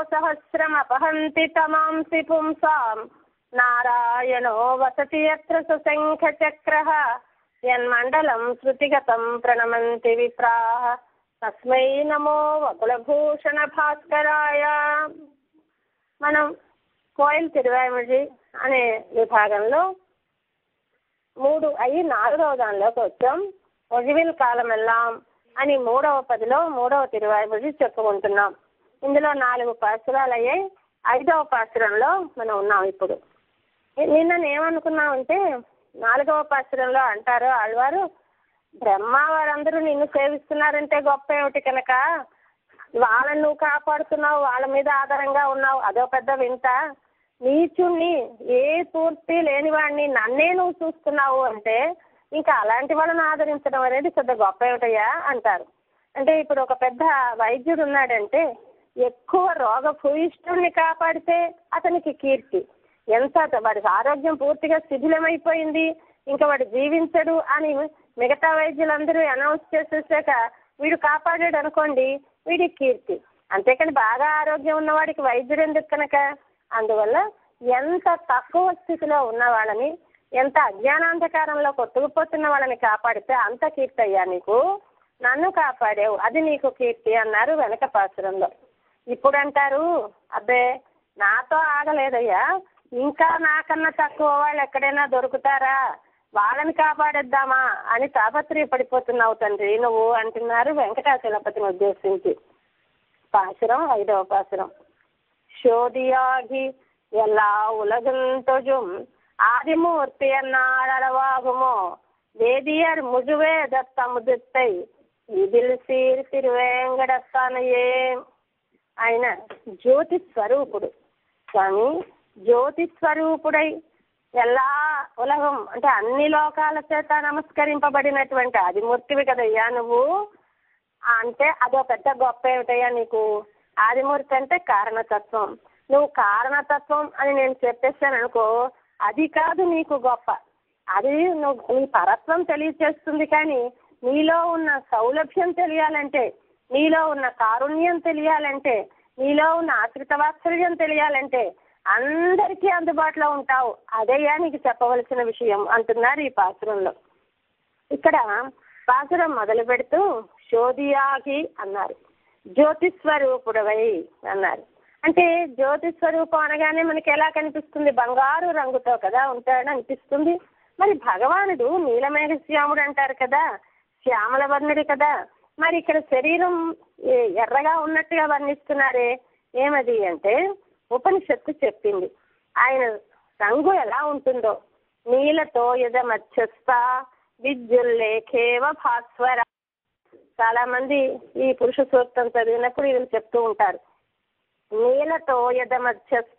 సహస్రమపహంతి తమాంసి పుంసాం నారాయణో వసతి యత్ర సుశంఖచక్ర యన్మండలం శృతిగతం ప్రణమంతి విప్రాహ తస్మై నమో వకులభూషణ భాస్కరాయ మనం కోయిల్ తిరువాయిమడి అనే విభాగంలో మూడు అయ్యి నాలుగవ దానిలోకి వచ్చాం ఒజివిల్ కాలమెల్లాం అని మూడవ పదిలో మూడవ తిరువాయిమడి చెప్పుకుంటున్నాం ఇందులో నాలుగు పాసురాలు అయ్యాయి ఐదవ పాసురంలో మనం ఉన్నాం ఇప్పుడు నిన్న ఏమనుకున్నామంటే నాలుగవ పాసురంలో అంటారు ఆళ్వారు బ్రహ్మ వారందరూ నిన్ను సేవిస్తున్నారంటే గొప్ప ఏమిటి కనుక వాళ్ళని నువ్వు కాపాడుతున్నావు వాళ్ళ మీద ఆధారంగా ఉన్నావు అదో పెద్ద వింత నీచుణ్ణి ఏ పూర్తి లేని వాడిని నన్నే నువ్వు చూస్తున్నావు అంటే ఇంకా అలాంటి వాళ్ళని ఆదరించడం అనేది పెద్ద గొప్ప ఏమిటయ్యా అంటారు అంటే ఇప్పుడు ఒక పెద్ద వైద్యుడు ఉన్నాడంటే ఎక్కువ రోగ భూయిష్ఠుణ్ణి కాపాడితే అతనికి కీర్తి ఎంత వాడి ఆరోగ్యం పూర్తిగా శిథిలమైపోయింది ఇంకా వాడు జీవించడు అని మిగతా వైద్యులందరూ అనౌన్స్ చేసేసాక వీడు కాపాడాడు అనుకోండి వీడికి కీర్తి అంతేకాని బాగా ఆరోగ్యం ఉన్నవాడికి వైద్యుడు ఎందుకు కనుక అందువల్ల ఎంత తక్కువ స్థితిలో ఉన్న వాళ్ళని ఎంత అజ్ఞానాంధకారంలో కొట్టుకుపోతున్న వాళ్ళని కాపాడితే అంత కీర్తి అయ్యా నీకు నన్ను కాపాడావు అది నీకు కీర్తి అన్నారు వెనక పాసురంలో ఇప్పుడు అంటారు అబ్బే నాతో ఆగలేదయ్యా ఇంకా నాకన్నా తక్కువ వాళ్ళు ఎక్కడైనా దొరుకుతారా వాళ్ళని కాపాడేద్దామా అని తాపత్రయపడిపోతున్నావు తండ్రి నువ్వు అంటున్నారు వెంకటాచలపతిని ఉద్దేశించి పాసురం ఐదవ పాసురం శోధియాగి எல்லா உலகும் தொழும் ஆதிமூர்த்தி என்னாரளவாகுமோ வேதியர் முழுவே தத்தமுதித்தை ఇదిల్ సీర్ తిరువేంకటస్థానయే ఆయన జ్యోతి స్వరూపుడు స్వామి జ్యోతి స్వరూపుడై ఎలా ఉలగం అంటే అన్ని లోకాల చేత నమస్కరింపబడినటువంటి ఆదిమూర్తివి కదయ్యా నువ్వు అంటే అదో పెద్ద గొప్ప ఏమిటయ్యా నీకు ఆదిమూర్తి అంటే కారణతత్వం నువ్వు కారణతత్వం అని నేను చెప్పేసాను అనుకో అది కాదు నీకు గొప్ప అది నువ్వు నీ పరత్వం తెలియచేస్తుంది కానీ నీలో ఉన్న సౌలభ్యం తెలియాలంటే నీలో ఉన్న కారుణ్యం తెలియాలంటే నీలో ఉన్న ఆశ్రిత వాత్సల్యం తెలియాలంటే అందరికీ అందుబాటులో ఉంటావు అదయ్యా నీకు చెప్పవలసిన విషయం అంటున్నారు ఈ పాసురంలో ఇక్కడ పాసురం మొదలు పెడుతూ శోధియాగి అన్నారు జ్యోతిస్వరూపుడవై అన్నారు అంటే జ్యోతి స్వరూపం అనగానే మనకి ఎలా కనిపిస్తుంది బంగారు రంగుతో కదా ఉంటాడని అనిపిస్తుంది మరి భగవానుడు నీలమేఘశ్యాముడు అంటారు కదా శ్యామల వర్ణుడు కదా మరి ఇక్కడ శరీరం ఎర్రగా ఉన్నట్టుగా వర్ణిస్తున్నారే ఏమది అంటే ఉపనిషత్తు చెప్పింది ఆయన రంగు ఎలా ఉంటుందో నీలతో యద మధ్యస్థ విద్యుల్లేఖేవ భాస్వర చాలా మంది ఈ పురుష సూక్తం చదివినప్పుడు ఇది చెప్తూ ఉంటారు నీలతో యద మధ్యస్థ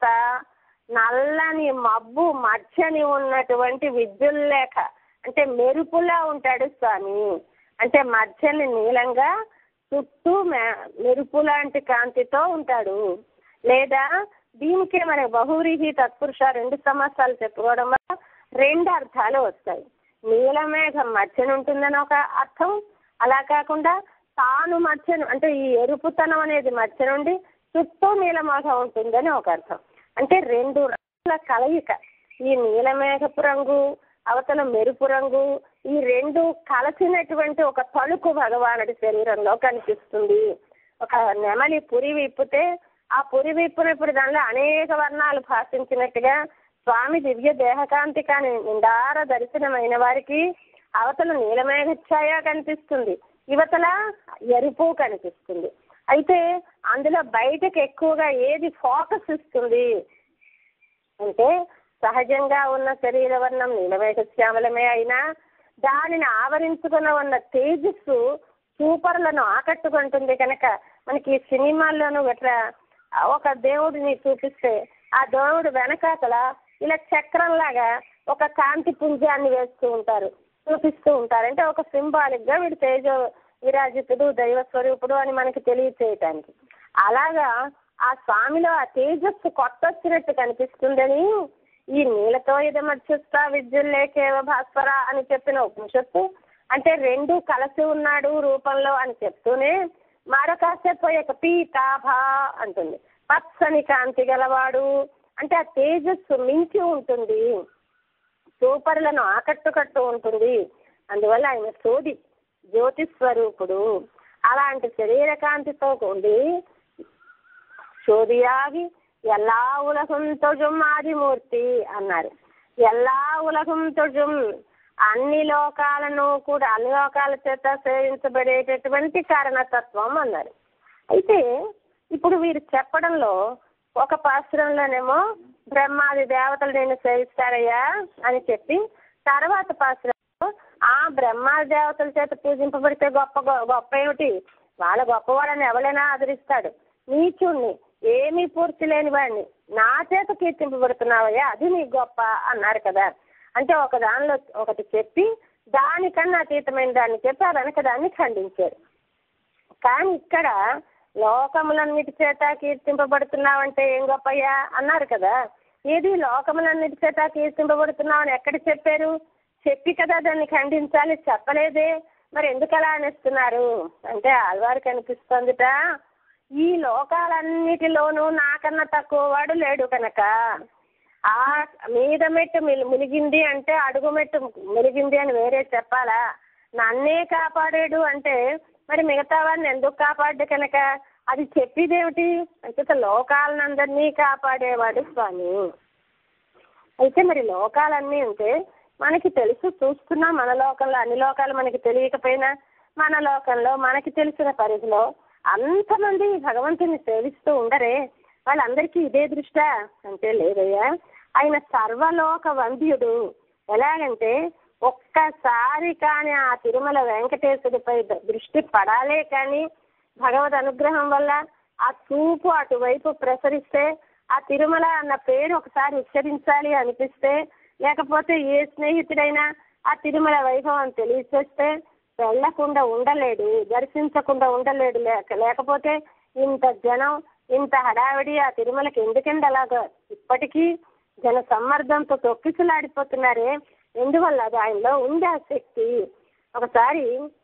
నల్లని మబ్బు మధ్యని ఉన్నటువంటి విద్యుల్లేఖ అంటే మెరుపులా ఉంటాడు స్వామి అంటే మధ్యని నీలంగా చుట్టూ మెరుపు లాంటి కాంతితో ఉంటాడు లేదా దీనికే మన బహువ్రీహి తత్పురుష రెండు సమాసాలు చెప్పుకోవడం వల్ల రెండు అర్థాలు వస్తాయి నీలమేఘం మధ్యన ఉంటుందని ఒక అర్థం అలా కాకుండా తాను మధ్యను అంటే ఈ ఎరుపుతనం అనేది మధ్య నుండి చుట్టూ నీలమేఘం ఉంటుందని ఒక అర్థం అంటే రెండు రంగుల కలయిక ఈ నీలమేఘపు రంగు అవతల మెరుపు రంగు ఈ రెండు కలిసినటువంటి ఒక తలుపు భగవానుడి శరీరంలో కనిపిస్తుంది ఒక నెమలి పురి విప్పితే ఆ పురి విప్పినప్పుడు దానిలో అనేక వర్ణాలు భాషించినట్టుగా స్వామి దివ్య దేహకాంతి కాని నిండార దర్శనమైన వారికి అవతల నీలమేఘఛాయ కనిపిస్తుంది యువతల ఎరుపు కనిపిస్తుంది అయితే అందులో బయటకు ఎక్కువగా ఏది ఫోకస్ ఇస్తుంది అంటే సహజంగా ఉన్న శరీర వర్ణం నీలమేఘ శ్యామలమే అయినా దానిని ఆవరించుకున్న ఉన్న తేజస్సు సూపర్లను ఆకట్టుకుంటుంది కనుక మనకి సినిమాల్లోనూ ఇట్లా ఒక దేవుడిని చూపిస్తే ఆ దేవుడు వెనకాతల ఇలా చక్రంలాగా ఒక కాంతి పుంజాన్ని వేస్తూ ఉంటారు చూపిస్తూ ఉంటారు అంటే ఒక సింబాలిక్ గా వీడు తేజ విరాజితుడు దైవ స్వరూపుడు అని మనకి తెలియచేయటానికి అలాగా ఆ స్వామిలో ఆ తేజస్సు కొట్టొచ్చినట్టు కనిపిస్తుందని ఈ నీలతో ఇది మధ్యస్థ విద్యుల్లేకేవ భాస్వర అని చెప్పిన ఉపనిషత్తు అంటే రెండు కలిసి ఉన్నాడు రూపంలో అని చెప్తూనే మరొక కాసేపు పోయాక పీతాభ అంటుంది పచ్చని కాంతి గలవాడు అంటే ఆ తేజస్సు మించి ఉంటుంది సూపరులను ఆకట్టుకట్టు ఉంటుంది అందువల్ల ఆయన సోది జ్యోతి స్వరూపుడు అలాంటి శరీర కాంతితో కూడి சோதியாகி எல்லா உலகும் தொழும் ఆదిమూర్తి అన్నారు ఎలా ఉలగం తొజుం అన్ని లోకాలను కూడా అన్ని లోకాల చేత సేవించబడేటటువంటి కారణతత్వం అన్నారు అయితే ఇప్పుడు వీరు చెప్పడంలో ఒక పాశ్రంలోనేమో బ్రహ్మాది దేవతలు నేను సేవిస్తారయ్యా అని చెప్పి తర్వాత పాశ్రంలో ఆ బ్రహ్మాది దేవతల చేత పూజింపబడితే గొప్ప గొప్ప ఏమిటి వాళ్ళ గొప్పవాళ్ళని ఎవరైనా ఆదరిస్తాడు నీచుణ్ణి ఏమీ పూర్తి లేని వాడిని నా చేత కీర్తింపబడుతున్నావయ్యా అది నీ గొప్ప అన్నారు కదా అంటే ఒక దానిలో ఒకటి చెప్పి దానికన్నా అతీతమైన దాన్ని చెప్పి ఆ వెనక దాన్ని ఖండించారు కానీ ఇక్కడ లోకములన్నిటి చేత కీర్తింపబడుతున్నావంటే ఏం గొప్పయ్యా అన్నారు కదా ఏది లోకములన్నిటి చేత కీర్తింపబడుతున్నావని ఎక్కడ చెప్పారు చెప్పి కదా దాన్ని ఖండించాలి చెప్పలేదే మరి ఎందుకు అలా అనేస్తున్నారు అంటే ఆళ్వారికి అనిపిస్తుందిట ఈ లోకాలన్నిటిలోనూ నాకన్నా తక్కువ వాడు లేడు కనుక ఆ మీద మెట్టు మునిగింది అంటే అడుగు మెట్టు మునిగింది అని వేరే చెప్పాలా నన్నే కాపాడాడు అంటే మరి మిగతా వాడిని ఎందుకు కాపాడు కనుక అది చెప్పేదేమిటి అంటే లోకాలనందరినీ కాపాడేవాడు స్వామి అయితే మరి లోకాలన్నీ ఉంటే మనకి తెలుసు చూస్తున్నాం మన లోకంలో అన్ని లోకాలు మనకి తెలియకపోయినా మన లోకంలో మనకి తెలిసిన పరిధిలో అంతమంది భగవంతుని సేవిస్తూ ఉండరే వాళ్ళందరికీ ఇదే దృష్టా అంటే లేదయ్యా ఆయన సర్వలోక వంద్యుడు ఎలాగంటే ఒక్కసారి కానీ ఆ తిరుమల వెంకటేశ్వరుడిపై దృష్టి పడాలే కానీ భగవద్ అనుగ్రహం వల్ల ఆ చూపు అటువైపు ప్రసరిస్తే ఆ తిరుమల అన్న పేరు ఒకసారి ఉచ్చరించాలి అనిపిస్తే లేకపోతే ఏ స్నేహితుడైనా ఆ తిరుమల వైభవం తెలియచేస్తే వెళ్లకుండా ఉండలేడు దర్శించకుండా ఉండలేడు లేక లేకపోతే ఇంత జనం ఇంత హడావిడి ఆ తిరుమలకి ఎందుకండి అలాగా ఇప్పటికీ జన సమ్మర్దంతో తొక్కిసలాడిపోతున్నారే ఎందువల్ల అది ఆయనలో ఉంది ఆ శక్తి ఒకసారి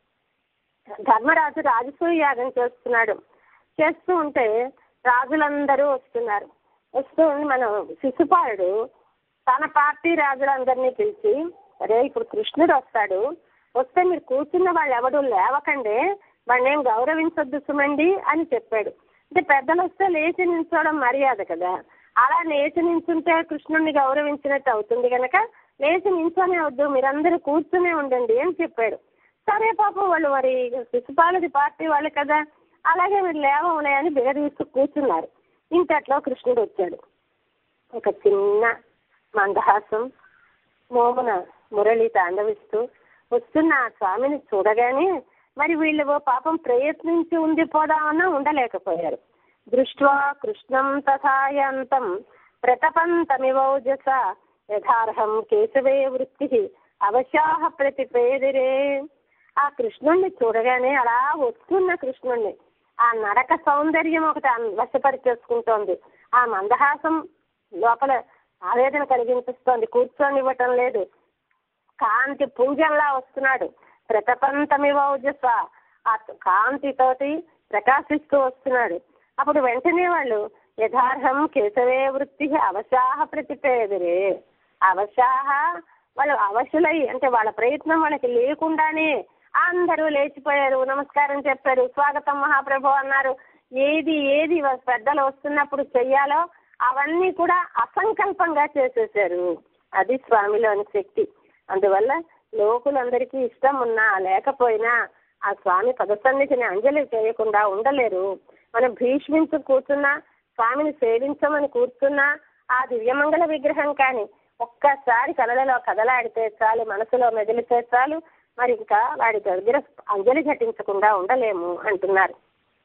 ధర్మరాజు రాజసూయ యాగం చేస్తున్నాడు చేస్తూ ఉంటే రాజులందరూ వస్తున్నారు వస్తూ ఉండి మనం శిశుపాలుడు తన పార్టీ రాజులందరినీ పిలిచి అరే ఇప్పుడు కృష్ణుడు వస్తాడు వస్తే మీరు కూర్చున్న వాళ్ళు ఎవడు లేవకండి వాడిని ఏం గౌరవించొద్దు సుమండి అని చెప్పాడు అంటే పెద్దలు వస్తే లేచి నిల్చోవడం మర్యాద కదా అలా లేచి నిల్చుంటే కృష్ణుడిని గౌరవించినట్టు అవుతుంది కనుక లేచి నిల్చొనే వద్దు మీరందరూ కూర్చునే ఉండండి అని చెప్పాడు సరే పాపం వాళ్ళు మరి శిశుపాలది పార్టీ వాళ్ళు కదా అలాగే మీరు లేవమునే అని బిగదీస్తూ కూర్చున్నారు ఇంతట్లో కృష్ణుడు వచ్చాడు ఒక చిన్న మందహాసం మోమున మురళి తాండవిస్తూ వస్తున్న ఆ స్వామిని చూడగానే మరి వీళ్ళు పాపం ప్రయత్నించి ఉండిపోదామన్నా ఉండలేకపోయారు దృష్ట్వా కృష్ణం తథాయంతం ప్రతపంతమివౌజస యథార్హం కేశవే వృత్తి అవశాహ ప్రతిపేదిరే ఆ కృష్ణుణ్ణి చూడగానే అలా వస్తున్న కృష్ణుణ్ణి ఆ నడక సౌందర్యం ఒకటి వశపరిచేసుకుంటోంది ఆ మందహాసం లోపల ఆవేదన కలిగింపిస్తోంది కూర్చొనివ్వటం లేదు కాంతి పుంజంలా వస్తున్నాడు ప్రతపంతమివౌజస ఆ కాంతితోటి ప్రకాశిస్తూ వస్తున్నాడు అప్పుడు వెంటనే వాళ్ళు యథార్హం కేశవే వృత్తి అవశాహ ప్రతిపేదిరే అవశాహ వాళ్ళు అవశులై అంటే వాళ్ళ ప్రయత్నం వాళ్ళకి లేకుండానే అందరూ లేచిపోయారు నమస్కారం చెప్పారు స్వాగతం మహాప్రభు అన్నారు ఏది ఏది పెద్దలు వస్తున్నప్పుడు చెయ్యాలో అవన్నీ కూడా అసంకల్పంగా చేసేసారు అది స్వామిలోని శక్తి అందువల్ల లోకులందరికీ ఇష్టం ఉన్నా లేకపోయినా ఆ స్వామి పదసన్నిధిని అంజలి చేయకుండా ఉండలేరు మనం భీష్మించు కూర్చున్నా స్వామిని సేవించమని కూర్చున్నా ఆ దివ్యమంగళ విగ్రహం కానీ ఒక్కసారి కలలలో కదలాడితే చాలు మనసులో మెదిలితే చాలు మరి ఇంకా వాడి దగ్గర అంజలి ఘటించకుండా ఉండలేము అంటున్నారు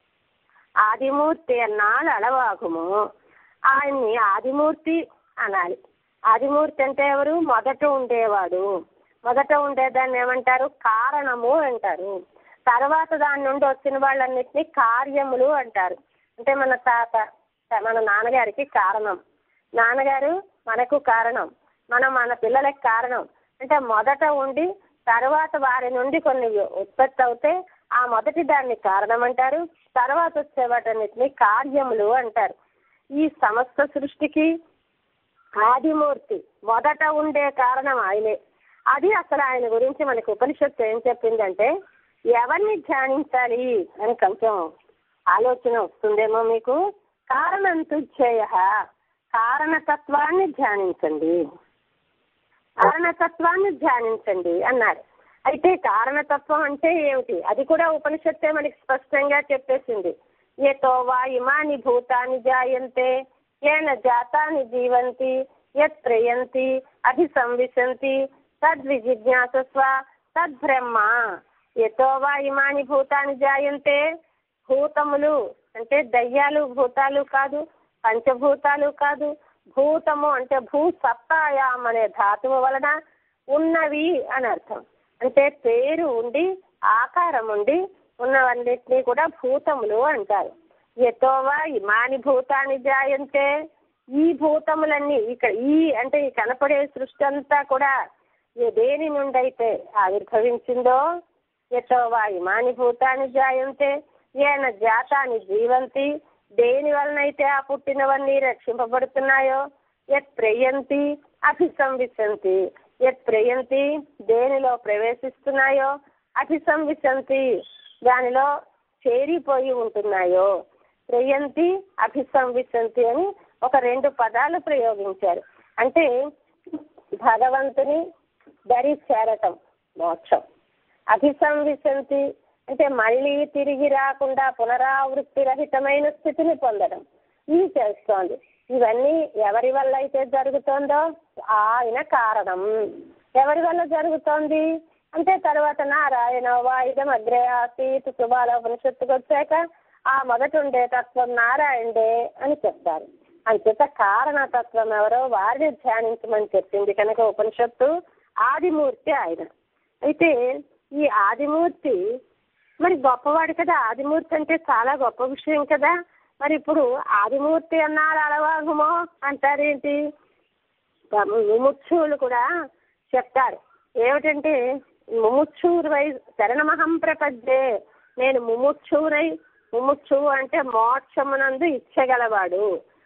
ఆదిమూర్తి అన్నాడు అలవాగుము ఆయన్ని ఆదిమూర్తి అనాలి ఆదిమూర్తి అంటే ఎవరు మొదట ఉండేవాడు మొదట ఉండేదాన్ని ఏమంటారు కారణము అంటారు తర్వాత దాని నుండి వచ్చిన వాళ్ళన్నిటినీ కార్యములు అంటారు అంటే మన తాత మన నాన్నగారికి కారణం నాన్నగారు మనకు కారణం మనం మన పిల్లలకి కారణం అంటే మొదట ఉండి తర్వాత వారి నుండి కొన్ని ఉత్పత్తి అవుతే ఆ మొదటి దాన్ని కారణం అంటారు తర్వాత వచ్చే వాటన్నిటిని కార్యములు అంటారు ఈ సమస్త సృష్టికి ఆదిమూర్తి మొదట ఉండే కారణం ఆయనే అది అసలు ఆయన గురించి మనకి ఉపనిషత్తు ఏం చెప్పిందంటే ఎవరిని ధ్యానించాలి అని కొంచెం ఆలోచన వస్తుందేమో మీకు కారణంతుచ్చేయ కారణతత్వాన్ని ధ్యానించండి కారణతత్వాన్ని ధ్యానించండి అన్నారు అయితే కారణతత్వం అంటే ఏమిటి అది కూడా ఉపనిషత్తే మనకి స్పష్టంగా చెప్పేసింది ఏతో వా ఇమాని భూతాని జాయంతే ఏన జాతాని జీవంతి యత్ త్రయంతి అభిసంవిశంతి తద్విజిజ్ఞాసస్వ తద్బ్రహ్మ ఎతో వా ఇమాని భూతాని జాయంతే భూతములు అంటే దయ్యాలు భూతాలు కాదు పంచభూతాలు కాదు భూతము అంటే భూ సత్తాయాం అనే ధాతువు వలన ఉన్నవి అని అర్థం అంటే పేరు ఉండి ఆకారం ఉండి ఉన్నవన్నిటినీ కూడా భూతములు అంటారు ఎతోవా ఇమాని భూతాన్ని జాయంతే ఈ భూతములన్నీ ఇక్కడ ఈ అంటే ఈ కనపడే సృష్టి అంతా కూడా ఏ దేని నుండి అయితే ఆవిర్భవించిందో ఎతోవా ఇమాని భూతాన్ని జాయంతే ఏన జాతాన్ని జీవంతి దేని వలనైతే ఆ పుట్టినవన్నీ రక్షింపబడుతున్నాయో యత్ ప్రయంతి అభిసంవిశంతి యత్ ప్రయంతి దేనిలో ప్రవేశిస్తున్నాయో అభిసంవిశంతి దానిలో చేరిపోయి ఉంటున్నాయో ప్రయంతి అభిసంవిశంతి అని ఒక రెండు పదాలు ప్రయోగించారు అంటే భగవంతుని దరి చేరటం మోక్షం అభిసంవిశంతి అంటే మళ్ళీ తిరిగి రాకుండా పునరావృత్తి రహితమైన స్థితిని పొందడం ఇది చేస్తోంది ఇవన్నీ ఎవరి వల్ల అయితే జరుగుతోందో ఆయన కారణం ఎవరి వల్ల జరుగుతోంది అంటే తర్వాత నారాయణ వాయుధం అగ్రే ఆసీత్ శుభాల ఉపనిషత్తుకు వచ్చాక ఆ మొదట ఉండే తత్వం నారాయణే అని చెప్తారు అంచేత కారణతత్వం ఎవరో వారిని ధ్యానించమని చెప్పింది కనుక ఉపనిషత్తు ఆదిమూర్తి ఆయన అయితే ఈ ఆదిమూర్తి మరి గొప్పవాడు కదా ఆదిమూర్తి అంటే చాలా గొప్ప విషయం కదా మరి ఇప్పుడు ఆదిమూర్తి అన్నారు అలవాగుమో అంటారేంటి ముముక్షువులు కూడా చెప్తారు ఏమిటంటే ముముక్షువురై శరణమహం ప్రపద్యే నేను ముముక్షువురై ముముక్షువు అంటే మోక్షమునందు ఇచ్చగలవాడు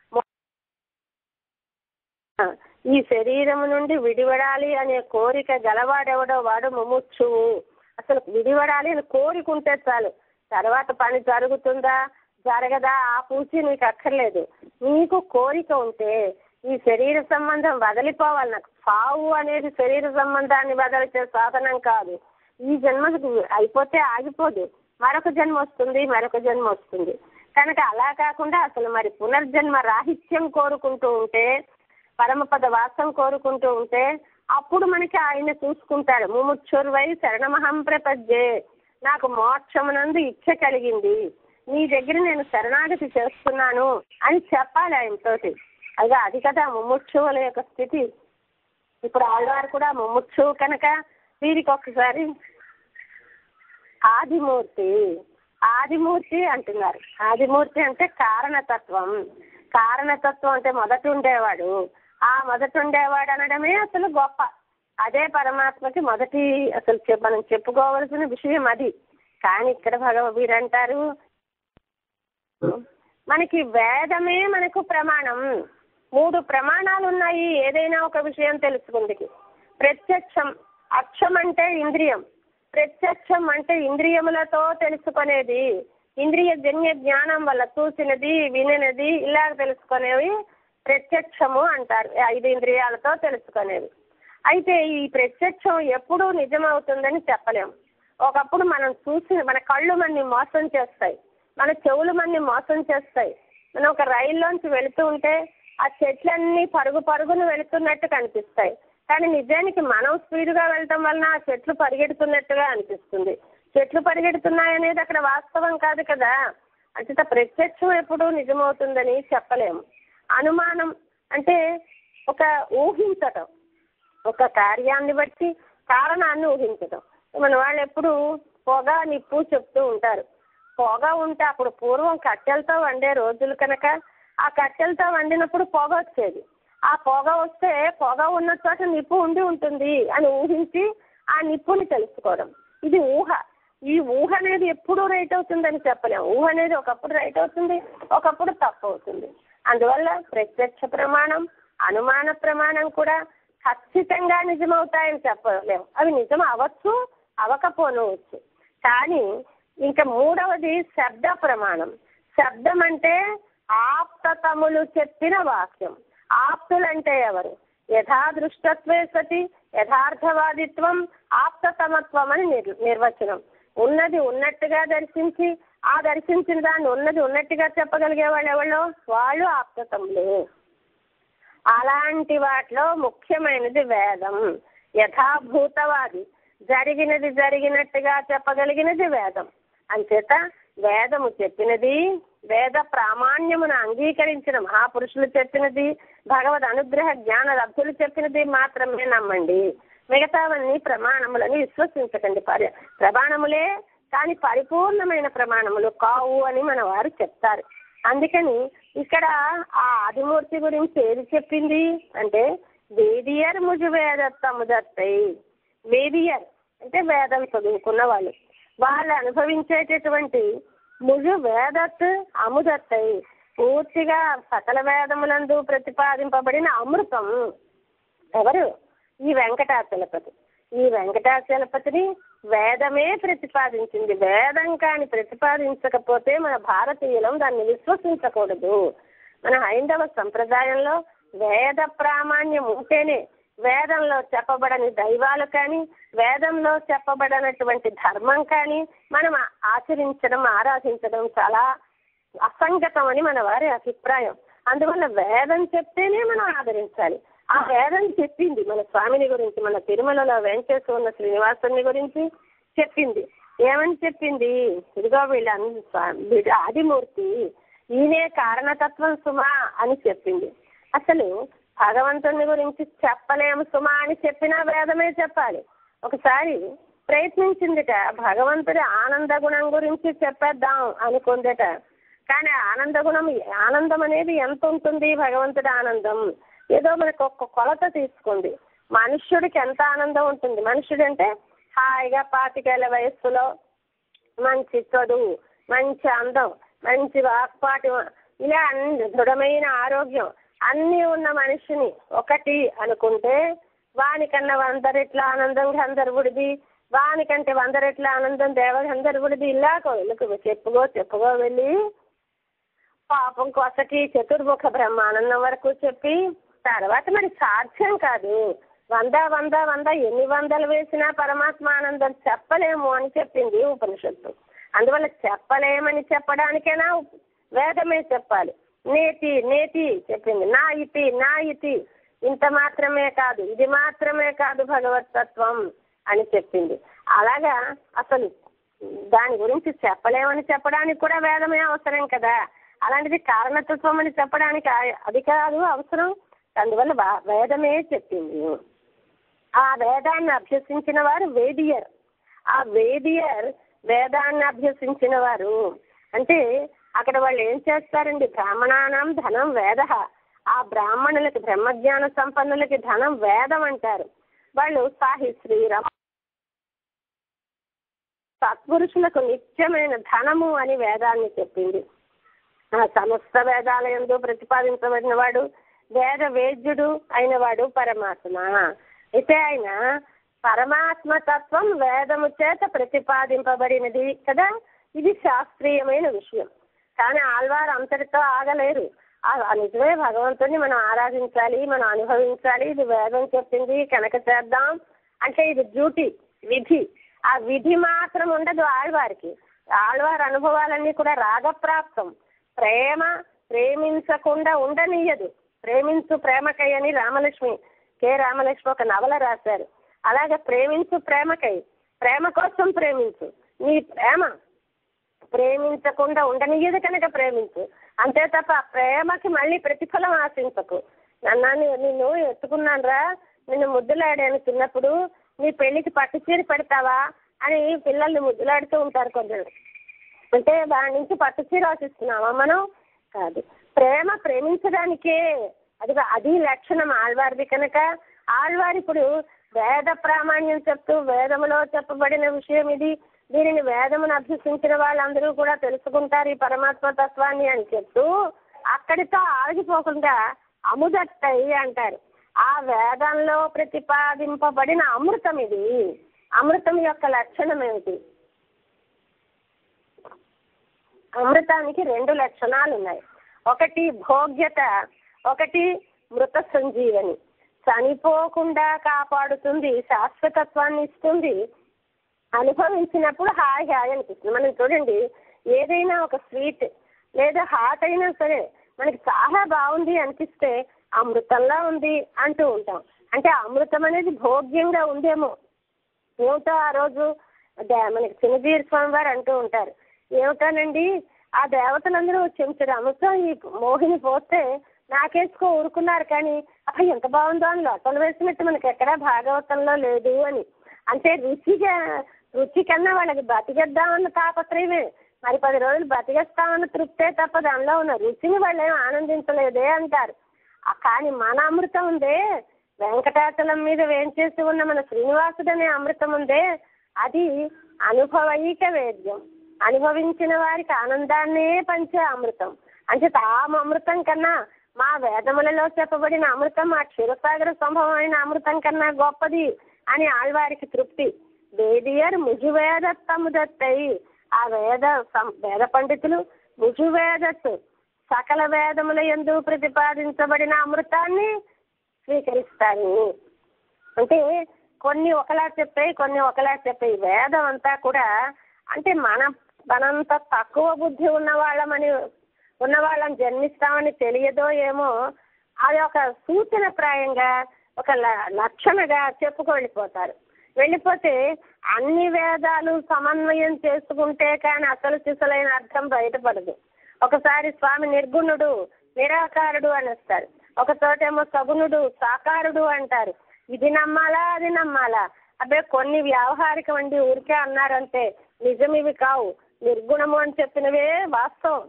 ఈ శరీరము నుండి విడివడాలి అనే కోరిక గలవాడెవడో వాడు ముముక్షువు అసలు విడివడాలి అని కోరికుంటే చాలు తర్వాత పని జరుగుతుందా జరగదా ఆ పూచి నీకు అక్కర్లేదు నీకు కోరిక ఉంటే ఈ శరీర సంబంధం వదిలిపోవాలి నాకు సావు అనేది శరీర సంబంధాన్ని వదిలిచే సాధనం కాదు ఈ జన్మకు అయిపోతే ఆగిపోదు మరొక జన్మ వస్తుంది మరొక జన్మ వస్తుంది కనుక అలా కాకుండా అసలు మరి పునర్జన్మ రాహిత్యం కోరుకుంటూ ఉంటే పరమపద వాసం కోరుకుంటూ ఉంటే అప్పుడు మనకి ఆయన చూసుకుంటాడు ముముక్షుర్వై శరణమహం ప్రపద్యే నాకు మోక్షమునందు ఇచ్చ కలిగింది నీ దగ్గర నేను శరణాగతి చేస్తున్నాను అని చెప్పాలి ఆయనతోటి అదిగా అది కదా ముముక్షువుల యొక్క స్థితి ఇప్పుడు ఆడవారు కూడా ముముక్షు కనుక వీరికి ఒకసారి ఆదిమూర్తి ఆదిమూర్తి అంటున్నారు ఆదిమూర్తి అంటే కారణతత్వం కారణతత్వం అంటే మొదట ఉండేవాడు ఆ మొదట ఉండేవాడు అనడమే అసలు గొప్ప అదే పరమాత్మకి మొదటి అసలు చె- మనం చెప్పుకోవలసిన విషయం అది కానీ ఇక్కడ భగవద్ అంటారు మనకి వేదమే మనకు ప్రమాణం మూడు ప్రమాణాలు ఉన్నాయి ఏదైనా ఒక విషయం తెలుసుకుందికి ప్రత్యక్షం అక్షం అంటే ఇంద్రియం ప్రత్యక్షం అంటే ఇంద్రియములతో తెలుసుకునేది ఇంద్రియ జన్య జ్ఞానం వల్ల చూసినది వినినది ఇలా తెలుసుకునేవి ప్రత్యక్షము అంటారు ఐదు ఇంద్రియాలతో తెలుసుకునేది అయితే ఈ ప్రత్యక్షం ఎప్పుడు నిజమవుతుందని చెప్పలేము ఒకప్పుడు మనం చూసి మన కళ్ళు మనని మోసం చేస్తాయి మన చెవులు మనని మోసం చేస్తాయి మనం ఒక రైల్లోంచి వెళుతూ ఉంటే ఆ చెట్లన్నీ పరుగు పరుగును వెళుతున్నట్టు కనిపిస్తాయి కానీ నిజానికి మనం స్పీడ్గా వెళ్ళటం వలన ఆ చెట్లు పరిగెడుతున్నట్టుగా అనిపిస్తుంది చెట్లు పరిగెడుతున్నాయి అనేది అక్కడ వాస్తవం కాదు కదా అంటే ప్రత్యక్షం ఎప్పుడు నిజమవుతుందని చెప్పలేము అనుమానం అంటే ఒక ఊహించటం ఒక కార్యాన్ని బట్టి కారణాన్ని ఊహించటం మన వాళ్ళు ఎప్పుడు పొగ నిప్పు చెప్తూ ఉంటారు పొగ ఉంటే అప్పుడు పూర్వం కట్టెలతో వండే రోజులు కనుక ఆ కట్టెలతో వండినప్పుడు పొగ వచ్చేది ఆ పొగ వస్తే పొగ ఉన్న చోట నిప్పు ఉండి ఉంటుంది అని ఊహించి ఆ నిప్పుని తెలుసుకోవడం ఇది ఊహ ఈ ఊహ అనేది ఎప్పుడు రైట్ అవుతుందని చెప్పలేము ఊహ అనేది ఒకప్పుడు రైట్ అవుతుంది ఒకప్పుడు తప్పు అవుతుంది అందువల్ల ప్రత్యక్ష ప్రమాణం అనుమాన ప్రమాణం కూడా ఖచ్చితంగా నిజమవుతాయని చెప్పలేము అవి నిజం అవ్వచ్చు అవకపోనవచ్చు కానీ ఇంకా మూడవది శబ్ద ప్రమాణం శబ్దం అంటే ఆప్తతములు చెప్పిన వాక్యం ఆప్తులంటే ఎవరు యథాదృష్టత్వే సతి యథార్థవాదిత్వం ఆప్తతమత్వం అని నిర్ నిర్వచనం ఉన్నది ఉన్నట్టుగా దర్శించి ఆ దర్శించిన దాన్ని ఉన్నది ఉన్నట్టుగా చెప్పగలిగే వాళ్ళు ఎవరో వాళ్ళు ఆప్తతములు అలాంటి వాటిలో ముఖ్యమైనది వేదం యథాభూతవాది జరిగినది జరిగినట్టుగా చెప్పగలిగినది వేదం అంచేత వేదము చెప్పినది వేద ప్రామాణ్యమును అంగీకరించిన మహాపురుషులు చెప్పినది భగవద్ అనుగ్రహ జ్ఞాన లబ్ధులు చెప్పినది మాత్రమే నమ్మండి మిగతావన్నీ ప్రమాణములని విశ్వసించకండి పరి ప్రమాణములే కానీ పరిపూర్ణమైన ప్రమాణములు కావు అని మన వారు చెప్తారు అందుకని ఇక్కడ ఆ ఆదిమూర్తి గురించి ఏది చెప్పింది అంటే వేదియర్ ముజు వేదత్తముదత్తై వేదియర్ అంటే వేదం చదువుకున్న వాళ్ళు వాళ్ళు అనుభవించేటటువంటి ముజు వేదత్ అముదత్తై పూర్తిగా సకల వేదములందు ప్రతిపాదింపబడిన అమృతం ఎవరు ఈ వెంకటాచలపతి ఈ వెంకటాచలపతిని వేదమే ప్రతిపాదించింది వేదం కాని ప్రతిపాదించకపోతే మన భారతీయులం దాన్ని విశ్వసించకూడదు మన హైందవ సంప్రదాయంలో వేద ప్రామాణ్యం ఉంటేనే వేదంలో చెప్పబడని దైవాలు కానీ వేదంలో చెప్పబడినటువంటి ధర్మం కానీ మనం ఆచరించడం ఆరాధించడం చాలా అసంగతం అని మన వారి అభిప్రాయం అందువల్ల వేదం చెప్తేనే మనం ఆదరించాలి ఆ వేదం చెప్పింది మన స్వామిని గురించి మన తిరుమలలో వెంకటేశ్వర ఉన్న శ్రీనివాసుని గురించి చెప్పింది ఏమని చెప్పింది ఇదిగో వీళ్ళ వీళ్ళ ఆదిమూర్తి ఈయనే కారణతత్వం సుమా అని చెప్పింది అసలు భగవంతుని గురించి చెప్పలేము సుమా అని చెప్పినా వేదమే చెప్పాలి ఒకసారి ప్రయత్నించిందిట భగవంతుడి ఆనంద గుణం గురించి చెప్పేద్దాం అనుకుందట కానీ ఆనంద గుణం ఆనందం అనేది ఎంత ఉంటుంది భగవంతుడి ఆనందం ఏదో మనకు ఒక కొలత తీసుకుంది మనుష్యుడికి ఎంత ఆనందం ఉంటుంది మనుష్యుడు అంటే హాయిగా పాతికేళ్ల వయస్సులో మంచి చదువు మంచి అందం మంచి వాక్పాటి ఇలా అన్ని దృఢమైన ఆరోగ్యం అన్నీ ఉన్న మనిషిని ఒకటి అనుకుంటే వానికన్నా వంద రెట్ల ఆనందం గంధర్వుడిది వానికంటే వంద రెట్ల ఆనందం దేవ గంధర్వుడిది ఇలా వీళ్ళకు చెప్పుకో చెప్పుకో వెళ్ళి పాపం కొసకి చతుర్ముఖ బ్రహ్మానందం వరకు చెప్పి తర్వాత మరి సాధ్యం కాదు వంద వంద వంద ఎన్ని వందలు వేసినా పరమాత్మ ఆనందం చెప్పలేము అని చెప్పింది ఉపనిషత్తు అందువల్ల చెప్పలేమని చెప్పడానికైనా వేదమే చెప్పాలి నేతి నేతి చెప్పింది నా ఇతి నా ఇతి ఇంత మాత్రమే కాదు ఇది మాత్రమే కాదు భగవతత్వం అని చెప్పింది అలాగా అసలు దాని గురించి చెప్పలేమని చెప్పడానికి కూడా వేదమే అవసరం కదా అలాంటిది కారణతత్వం అని చెప్పడానికి అది కాదు అవసరం అందువల్ల వేదమే చెప్పింది ఆ వేదాన్ని అభ్యసించిన వారు వేదియర్ ఆ వేదియర్ వేదాన్ని అభ్యసించిన వారు అంటే అక్కడ వాళ్ళు ఏం చేస్తారండి బ్రాహ్మణానం ధనం వేద ఆ బ్రాహ్మణులకి బ్రహ్మజ్ఞాన సంపన్నులకి ధనం వేదం అంటారు వాళ్ళు సాహి శ్రీరామ్ సత్పురుషులకు నిత్యమైన ధనము అని వేదాన్ని చెప్పింది ఆ సమస్త వేదాలయందు ప్రతిపాదించబడిన వాడు వేద వేద్యుడు అయిన వాడు పరమాత్మ అయితే ఆయన పరమాత్మ తత్వం వేదము చేత ప్రతిపాదింపబడినది కదా ఇది శాస్త్రీయమైన విషయం కానీ ఆల్వారు అంతటితో ఆగలేరు నిజమే భగవంతుని మనం ఆరాధించాలి మనం అనుభవించాలి ఇది వేదం చెప్పింది కనుక చేద్దాం అంటే ఇది డ్యూటీ విధి ఆ విధి మాత్రం ఉండదు ఆళ్వారికి ఆళ్వారి అనుభవాలన్నీ కూడా రాగప్రాప్తం ప్రేమ ప్రేమించకుండా ఉండనీయదు ప్రేమించు ప్రేమకై అని రామలక్ష్మి కె రామలక్ష్మి ఒక నవల రాశారు అలాగే ప్రేమించు ప్రేమకై ప్రేమ కోసం ప్రేమించు నీ ప్రేమ ప్రేమించకుండా ఉండనీయదు కనుక ప్రేమించు అంతే తప్ప ప్రేమకి మళ్ళీ ప్రతిఫలం ఆశించకు నన్ను నిన్ను ఎత్తుకున్నాను రా నిన్ను ముద్దులాడాను చిన్నప్పుడు నీ పెళ్లికి పట్టు చీర పెడతావా అని పిల్లల్ని ముద్దులాడుతూ ఉంటారు కొందరు అంటే దాని నుంచి పట్టు చీర ఆశిస్తున్నావా మనం కాదు ప్రేమ ప్రేమించడానికే అది అది లక్షణం ఆళ్వారిది కనుక ఆళ్వారి ఇప్పుడు వేద ప్రామాణ్యం చెప్తూ వేదములో చెప్పబడిన విషయం ఇది దీనిని వేదమును అభ్యసించిన వాళ్ళందరూ కూడా తెలుసుకుంటారు ఈ పరమాత్మ తత్వాన్ని అని చెప్తూ అక్కడితో ఆగిపోకుండా అముదత్తై అంటారు ఆ వేదంలో ప్రతిపాదింపబడిన అమృతం ఇది అమృతం యొక్క లక్షణం ఏమిటి అమృతానికి రెండు లక్షణాలు ఉన్నాయి ఒకటి భోగ్యత ఒకటి మృత సంజీవని చనిపోకుండా కాపాడుతుంది శాశ్వతత్వాన్ని ఇస్తుంది అనుభవించినప్పుడు హాయ్ హాయ్ అనిపిస్తుంది మనం చూడండి ఏదైనా ఒక స్వీట్ లేదా హాట్ అయినా సరే మనకి చాలా బాగుంది అనిపిస్తే అమృతంలా ఉంది అంటూ ఉంటాం అంటే అమృతం అనేది భోగ్యంగా ఉందేమో ఏమిటో ఆ రోజు దే- మనకి చిన్నజీరి స్వామి వారు అంటూ ఉంటారు ఏమిటోనండి ఆ దేవతలందరూ చెంచుడు అమృతం ఈ మోహిని పోస్తే నాకేసుకో ఊరుకున్నారు కానీ అబ్బా ఎంత బాగుందో అని లోటలు వేసినట్టు మనకి ఎక్కడా భాగవతంలో లేదు అని అంటే రుచిగా రుచి కన్నా వాళ్ళకి బతికేద్దామన్న తాపత్రయమే మరి పది రోజులు బతికేస్తామన్న తృప్తే తప్ప దానిలో ఉన్న రుచిని వాళ్ళు ఏం ఆనందించలేదే అంటారు ఆ కానీ మన అమృతం ఉందే వెంకటాచలం మీద వేంచేసి ఉన్న మన శ్రీనివాసుడు అనే అమృతం ఉందే అది అనుభవైక వేద్యం అనుభవించిన వారికి ఆనందాన్నే పంచే అమృతం అంటే తాము అమృతం కన్నా మా వేదములలో చెప్పబడిన అమృతం మా క్షీరసాగర సంభవమైన అమృతం కన్నా గొప్పది అని ఆళ్వారికి తృప్తి వేదియర్ ముజువేద తముదత్తై ఆ వేద సం- వేద పండితులు ముజువేదత్తు సకల వేదముల యందు ప్రతిపాదించబడిన అమృతాన్ని స్వీకరిస్తారు అంటే కొన్ని ఒకలా చెప్పాయి కొన్ని ఒకలా చెప్పాయి వేదం అంతా కూడా అంటే మన మనంత తక్కువ బుద్ధి ఉన్న వాళ్ళమని ఉన్న వాళ్ళని జన్మిస్తామని తెలియదో ఏమో అది ఒక సూచన ప్రాయంగా ఒక ల- లక్షణగా చెప్పుకు వెళ్ళిపోతారు వెళ్ళిపోతే అన్ని వేదాలు సమన్వయం చేసుకుంటే కానీ అసలు సిసలైన అర్థం బయటపడదు ఒకసారి స్వామి నిర్గుణుడు నిరాకారుడు అనేస్తారు ఒక చోటేమో సగుణుడు సాకారుడు అంటారు ఇది నమ్మాలా అది నమ్మాలా అబ్బే కొన్ని వ్యావహారికం అండి ఊరికే అన్నారంటే నిజం ఇవి కావు నిర్గుణము అని చెప్పినవే వాస్తవం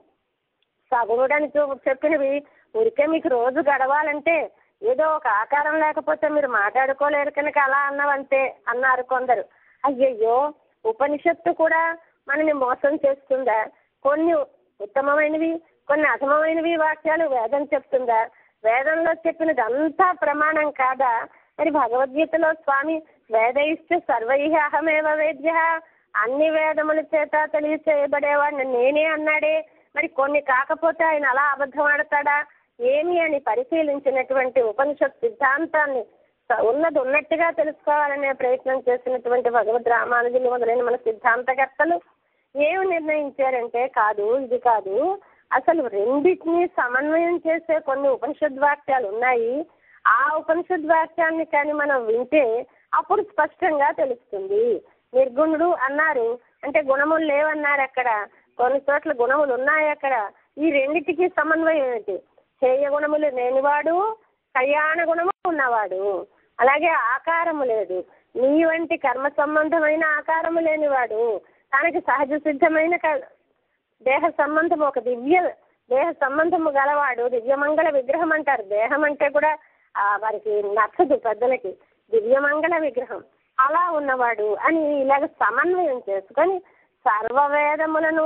సగుణుడని చూ- చెప్పినవి ఊరికే మీకు రోజు గడవాలంటే ఏదో ఒక ఆకారం లేకపోతే మీరు మాట్లాడుకోలేరు కనుక అలా అన్నవంతే అన్నారు కొందరు అయ్యయ్యో ఉపనిషత్తు కూడా మనని మోసం చేస్తుందా కొన్ని ఉత్తమమైనవి కొన్ని అధమమైనవి వాక్యాలు వేదం చెప్తుందా వేదంలో చెప్పినది అంతా ప్రమాణం కాదా మరి భగవద్గీతలో స్వామి వేదయిష్ట సర్వై అహమేవ వేద్య అన్ని వేదముల చేత తెలియచేయబడేవాడిని నేనే అన్నాడే మరి కొన్ని కాకపోతే ఆయన అలా అబద్ధం ఆడతాడా ఏమి అని పరిశీలించినటువంటి ఉపనిషత్ సిద్ధాంతాన్ని స- ఉన్నది ఉన్నట్టుగా తెలుసుకోవాలనే ప్రయత్నం చేసినటువంటి భగవద్ రామానుజులు మొదలైన మన సిద్ధాంతకర్తలు ఏమి నిర్ణయించారంటే కాదు ఇది కాదు అసలు రెండింటినీ సమన్వయం చేసే కొన్ని ఉపనిషద్ వాక్యాలు ఉన్నాయి ఆ ఉపనిషద్ వాక్యాన్ని కానీ మనం వింటే అప్పుడు స్పష్టంగా తెలుస్తుంది నిర్గుణుడు అన్నారు అంటే గుణములు లేవన్నారు అక్కడ కొన్ని చోట్ల గుణములు ఉన్నాయి అక్కడ ఈ రెండిటికి సమన్వయం ఏంటి హేయ గుణములు లేనివాడు కళ్యాణ గుణము ఉన్నవాడు అలాగే ఆకారము లేదు నీ వంటి కర్మ సంబంధమైన ఆకారము లేనివాడు తనకి సహజ సిద్ధమైన క- దేహ సంబంధం ఒక దివ్య దేహ సంబంధము గలవాడు దివ్యమంగళ విగ్రహం అంటారు దేహం అంటే కూడా ఆ వారికి నచ్చదు పెద్దలకి దివ్యమంగళ విగ్రహం అలా ఉన్నవాడు అని ఇలాగ సమన్వయం చేసుకొని సర్వవేదములను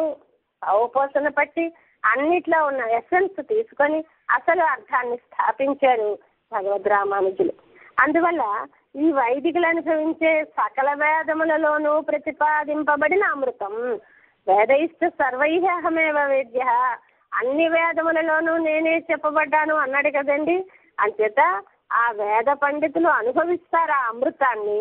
అవపోసన పట్టి అన్నిట్లో ఉన్న ఎసెన్స్ తీసుకొని అసలు అర్థాన్ని స్థాపించారు భగవద్ రామానుజులు అందువల్ల ఈ వైదికులు అనుభవించే సకల వేదములలోనూ ప్రతిపాదింపబడిన అమృతం వేదయిష్ట సర్వైహమేవ వేద్య అన్ని వేదములలోనూ నేనే చెప్పబడ్డాను అన్నాడు కదండి అంచేత ఆ వేద పండితులు అనుభవిస్తారు ఆ అమృతాన్ని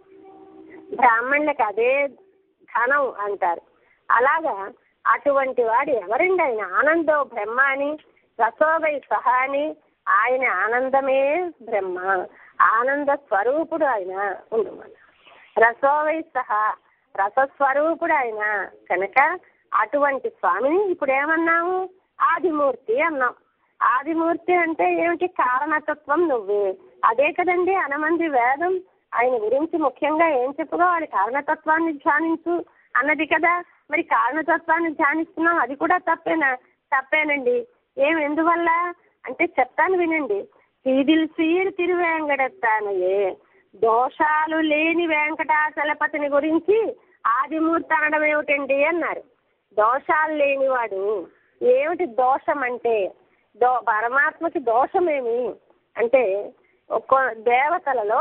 బ్రాహ్మణులకు అదే ధనం అంటారు అలాగా అటువంటి వాడు ఎవరండి ఆయన ఆనందో బ్రహ్మ అని రసోవై సహా అని ఆయన ఆనందమే బ్రహ్మ ఆనంద స్వరూపుడు ఆయన ఉండమన్న రసోవై సహా రసస్వరూపుడు ఆయన కనుక అటువంటి స్వామిని ఇప్పుడు ఏమన్నాము ఆదిమూర్తి అన్నాం ఆదిమూర్తి అంటే ఏమిటి కారణతత్వం నువ్వే అదే కదండి అనమంది వేదం ఆయన గురించి ముఖ్యంగా ఏం చెప్పుకోవాలి కారణతత్వాన్ని ధ్యానించు అన్నది కదా మరి కారణతత్వాన్ని ధ్యానిస్తున్నాం అది కూడా తప్పేనా తప్పేనండి ఏం ఎందువల్ల అంటే చెప్తాను వినండి సీదిల్ సీర్ తిరువేంకటత్తానయే దోషాలు లేని వెంకటాచలపతిని గురించి ఆదిమూర్తి అనడం ఏమిటండి అన్నారు దోషాలు లేనివాడు ఏమిటి దోషం అంటే దో పరమాత్మకి దోషమేమి అంటే ఒక్కో దేవతలలో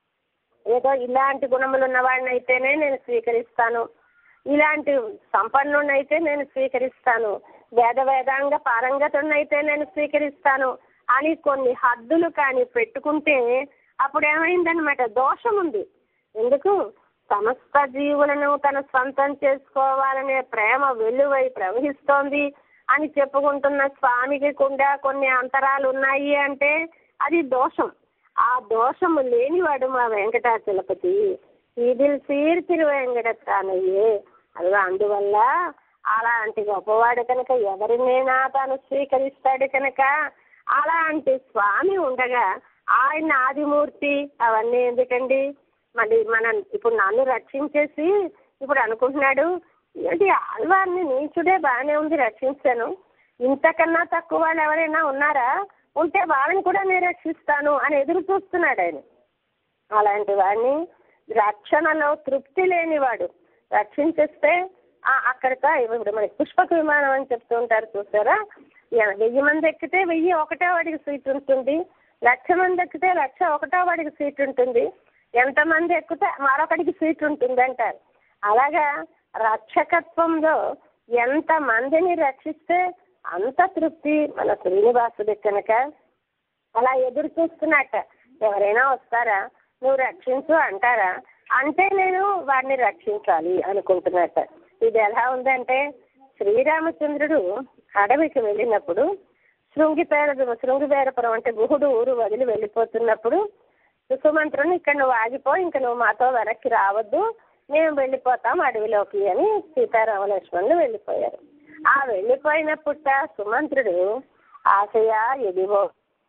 ఏదో ఇలాంటి గుణములు ఉన్నవాడిని అయితేనే నేను స్వీకరిస్తాను ఇలాంటి సంపన్నుడినైతే నేను స్వీకరిస్తాను వేద వేదాంగ పారంగతుడినైతే నేను స్వీకరిస్తాను అని కొన్ని హద్దులు కానీ పెట్టుకుంటే అప్పుడు ఏమైందనమాట దోషం ఉంది ఎందుకు సమస్త జీవులను తన స్వంతం చేసుకోవాలనే ప్రేమ వెలువై ప్రవహిస్తోంది అని చెప్పుకుంటున్న స్వామికి కూడా కొన్ని అంతరాలు ఉన్నాయి అంటే అది దోషం ఆ దోషము లేనివాడు మా వెంకటాచలపతి ఇదిల్ సీర్ తిరువేంకటత్తానయ్యే అది అందువల్ల అలాంటి గొప్పవాడు కనుక ఎవరినైనా తాను స్వీకరిస్తాడు కనుక అలాంటి స్వామి ఉండగా ఆయన ఆదిమూర్తి అవన్నీ ఎందుకండి మరి మనం ఇప్పుడు నన్ను రక్షించేసి ఇప్పుడు అనుకుంటున్నాడు ఏంటి ఆళ్వారిని నీచుడే బాగానే ఉంది రక్షించాను ఇంతకన్నా తక్కువ వాళ్ళు ఎవరైనా ఉన్నారా ఉంటే వాళ్ళని కూడా నేను రక్షిస్తాను అని ఎదురు చూస్తున్నాడు ఆయన అలాంటి వాడిని రక్షణలో తృప్తి లేనివాడు రక్షించేస్తే అక్కడితో ఇప్పుడు మనకి పుష్పక విమానం అని చెప్తూ ఉంటారు చూసారా వెయ్యి మంది ఎక్కితే వెయ్యి ఒకటో వాడికి సీట్ ఉంటుంది లక్ష మంది ఎక్కితే లక్ష ఒకటో వాడికి సీట్ ఉంటుంది ఎంతమంది ఎక్కితే మరొకటికి సీట్ ఉంటుంది అంటారు అలాగా రక్షకత్వంలో ఎంత మందిని రక్షిస్తే అంత తృప్తి మన శ్రీనివాసుడి కనుక అలా ఎదురు చూస్తున్నట్ట ఎవరైనా వస్తారా నువ్వు రక్షించు అంటారా అంటే నేను వారిని రక్షించాలి అనుకుంటున్నట్ట ఇది ఎలా ఉందంటే శ్రీరామచంద్రుడు అడవికి వెళ్ళినప్పుడు శృంగిపేర శృంగిపేరపురం అంటే గుహుడు ఊరు వదిలి వెళ్ళిపోతున్నప్పుడు సుమంత్రుని ఇక్కడ నువ్వు ఆగిపో ఇంకా నువ్వు మాతో వెనక్కి రావద్దు మేము వెళ్ళిపోతాం అడవిలోకి అని సీతారామ లక్ష్మణులు వెళ్ళిపోయారు ఆ వెళ్ళిపోయినప్పుట సుమంత్రుడు ఆశయ ఎదిగో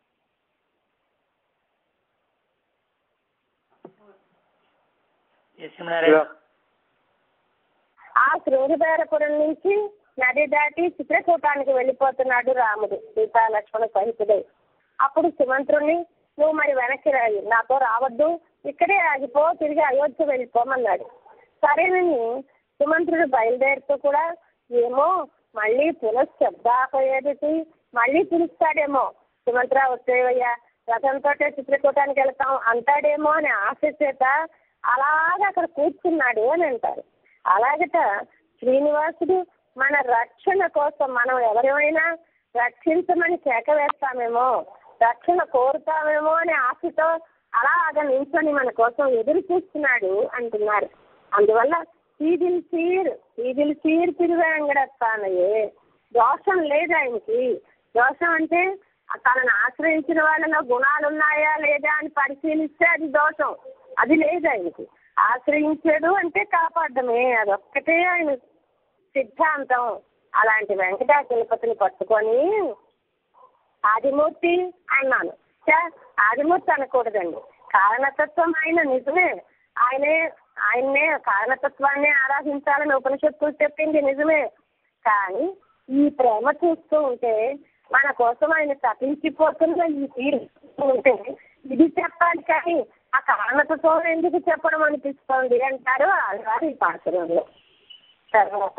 ఆ శృంగిబేరపురం నుంచి నది దాటి చిత్రకూటానికి వెళ్ళిపోతున్నాడు రాముడు సీతా లక్ష్మణ సహితుడై అప్పుడు సుమంత్రుని నువ్వు మరి వెనక్కి రాయి నాతో రావద్దు ఇక్కడే ఆగిపో తిరిగి అయోధ్య వెళ్ళిపోమన్నాడు సరేనని సుమంత్రుడు బయలుదేరుతూ కూడా ఏమో మళ్ళీ పునశ్శబ్దాపయేది మళ్ళీ పిలుస్తాడేమో సుమంత్ర వచ్చేవయ్యా రథంతో చిత్రకూటానికి వెళ్తాం అంటాడేమో అని ఆశ చేత అలాగ అక్కడ కూర్చున్నాడు అని అంటారు అలాగట శ్రీనివాసుడు మన రక్షణ కోసం మనం ఎవరైనా రక్షించమని కేక వేస్తామేమో రక్షణ కోరుతామేమో అనే ఆశతో అలాగ నిల్చొని మన కోసం ఎదురు చూస్తున్నాడు అంటున్నారు అందువల్ల సీదిల్ సీర్ సీదిల్ సీర్ తిరువేంగడస్తానయ్యే దోషం లేదు ఆయనకి దోషం అంటే తనను ఆశ్రయించిన వాళ్ళలో గుణాలు ఉన్నాయా లేదా అని పరిశీలిస్తే అది దోషం అది లేదు ఆయనకి ఆశ్రయించాడు అంటే కాపాడమే అదొక్కటే ఆయన సిద్ధాంతం అలాంటి వెంకటాచలపతిని పట్టుకొని ఆదిమూర్తి అన్నాను ఆదిమూర్తి అనకూడదండి కారణతత్వం ఆయన నిజమే ఆయనే ఆయన్నే కారణతత్వాన్ని ఆరాధించాలని ఉపనిషత్తు చెప్పింది నిజమే కానీ ఈ ప్రేమ చూస్తూ ఉంటే మన కోసం ఆయన తప్పించిపోతున్న ఈ తీరు ఉంటే ఇది చెప్పాలి కానీ ఆ కారణతత్వం ఎందుకు చెప్పడం అనిపిస్తోంది అంటారు అల్వారి పాత్రలో తర్వాత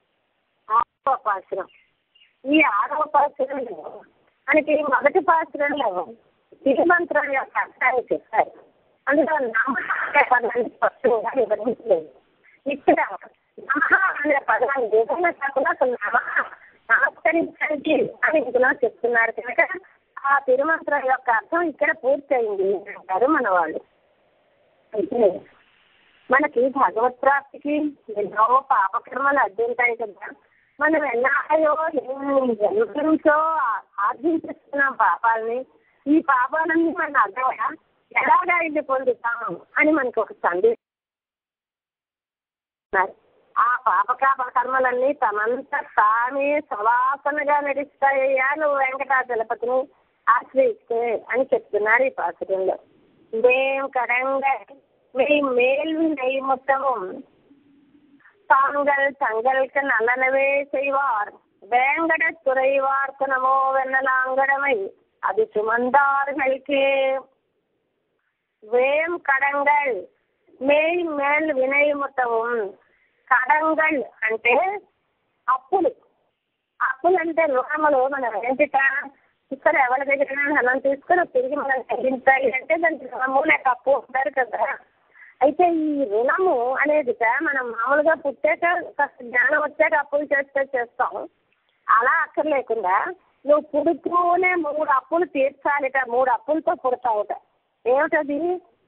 ఆరవ పాత్రం ఈ ఆరవ పాత్రలో మనకి మొదటి పాత్రలో తిరుమంత్రం యొక్క అర్థాన్ని చెప్పారు అందులో నమ అనే పదాన్ని స్పష్టంగా వివరించలేదు ఇక్కడ నమ అనే పదాన్ని ఏదైనా కాకుండా అసలు నమ నమస్కరించండి అని ఇందులో చెప్తున్నారు కనుక ఆ తిరుమంత్రం యొక్క అర్థం ఇక్కడ పూర్తయింది అంటారు మన వాళ్ళు అయితే మనకి భగవత్ ప్రాప్తికి ఎన్నో పాపకర్మలు అడ్డుంటాయి కదా మనం ఎన్నాయో ఎన్ని జన్మల నుంచో ఆర్జించేస్తున్నాం పాపాలని ఈ పాపాలన్నీ మన అర్థమా ఎలాగా ఇది పొందుతాం అని మనకు ఒక సందేశం ఆ పాపకాప కర్మలన్నీ తమంత తామే సవాసనగా నడుస్తాయ్యా నువ్వు వెంకటాచలపతిని ఆశ్రయిస్తే అని చెప్తున్నారు ఈ పాత్రంలో దేం కడంగా మీ మేలు నెయ్యి మొత్తము தாங்கள் தங்களுக்கு நல்லனவே செய்வார் வேங்கட துறைவார்க்கு நமோ வெண்ணலாங்கடமை அது சுமந்தார்களுக்கு வேம் கடங்கள் మేల్ మేల్ వినయముతవం కడంగల్ అంటే అప్పులు అప్పులు అంటే రుణములు మనం ఏంటిట ఇక్కడ ఎవరి దగ్గర ధనం తీసుకొని తిరిగి మనం చెల్లించాలి అంటే దానికి రుణము లేక అప్పు ఉంటారు కదా అయితే ఈ రుణము అనేది మనం మామూలుగా పుట్టాక కాస్త జ్ఞానం వచ్చాక అప్పులు చేస్తే చేస్తాం అలా అక్కర్లేకుండా నువ్వు పుడుతూనే మూడు అప్పులు తీర్చాలిట మూడు అప్పులతో పుడతావుట ఏమిటది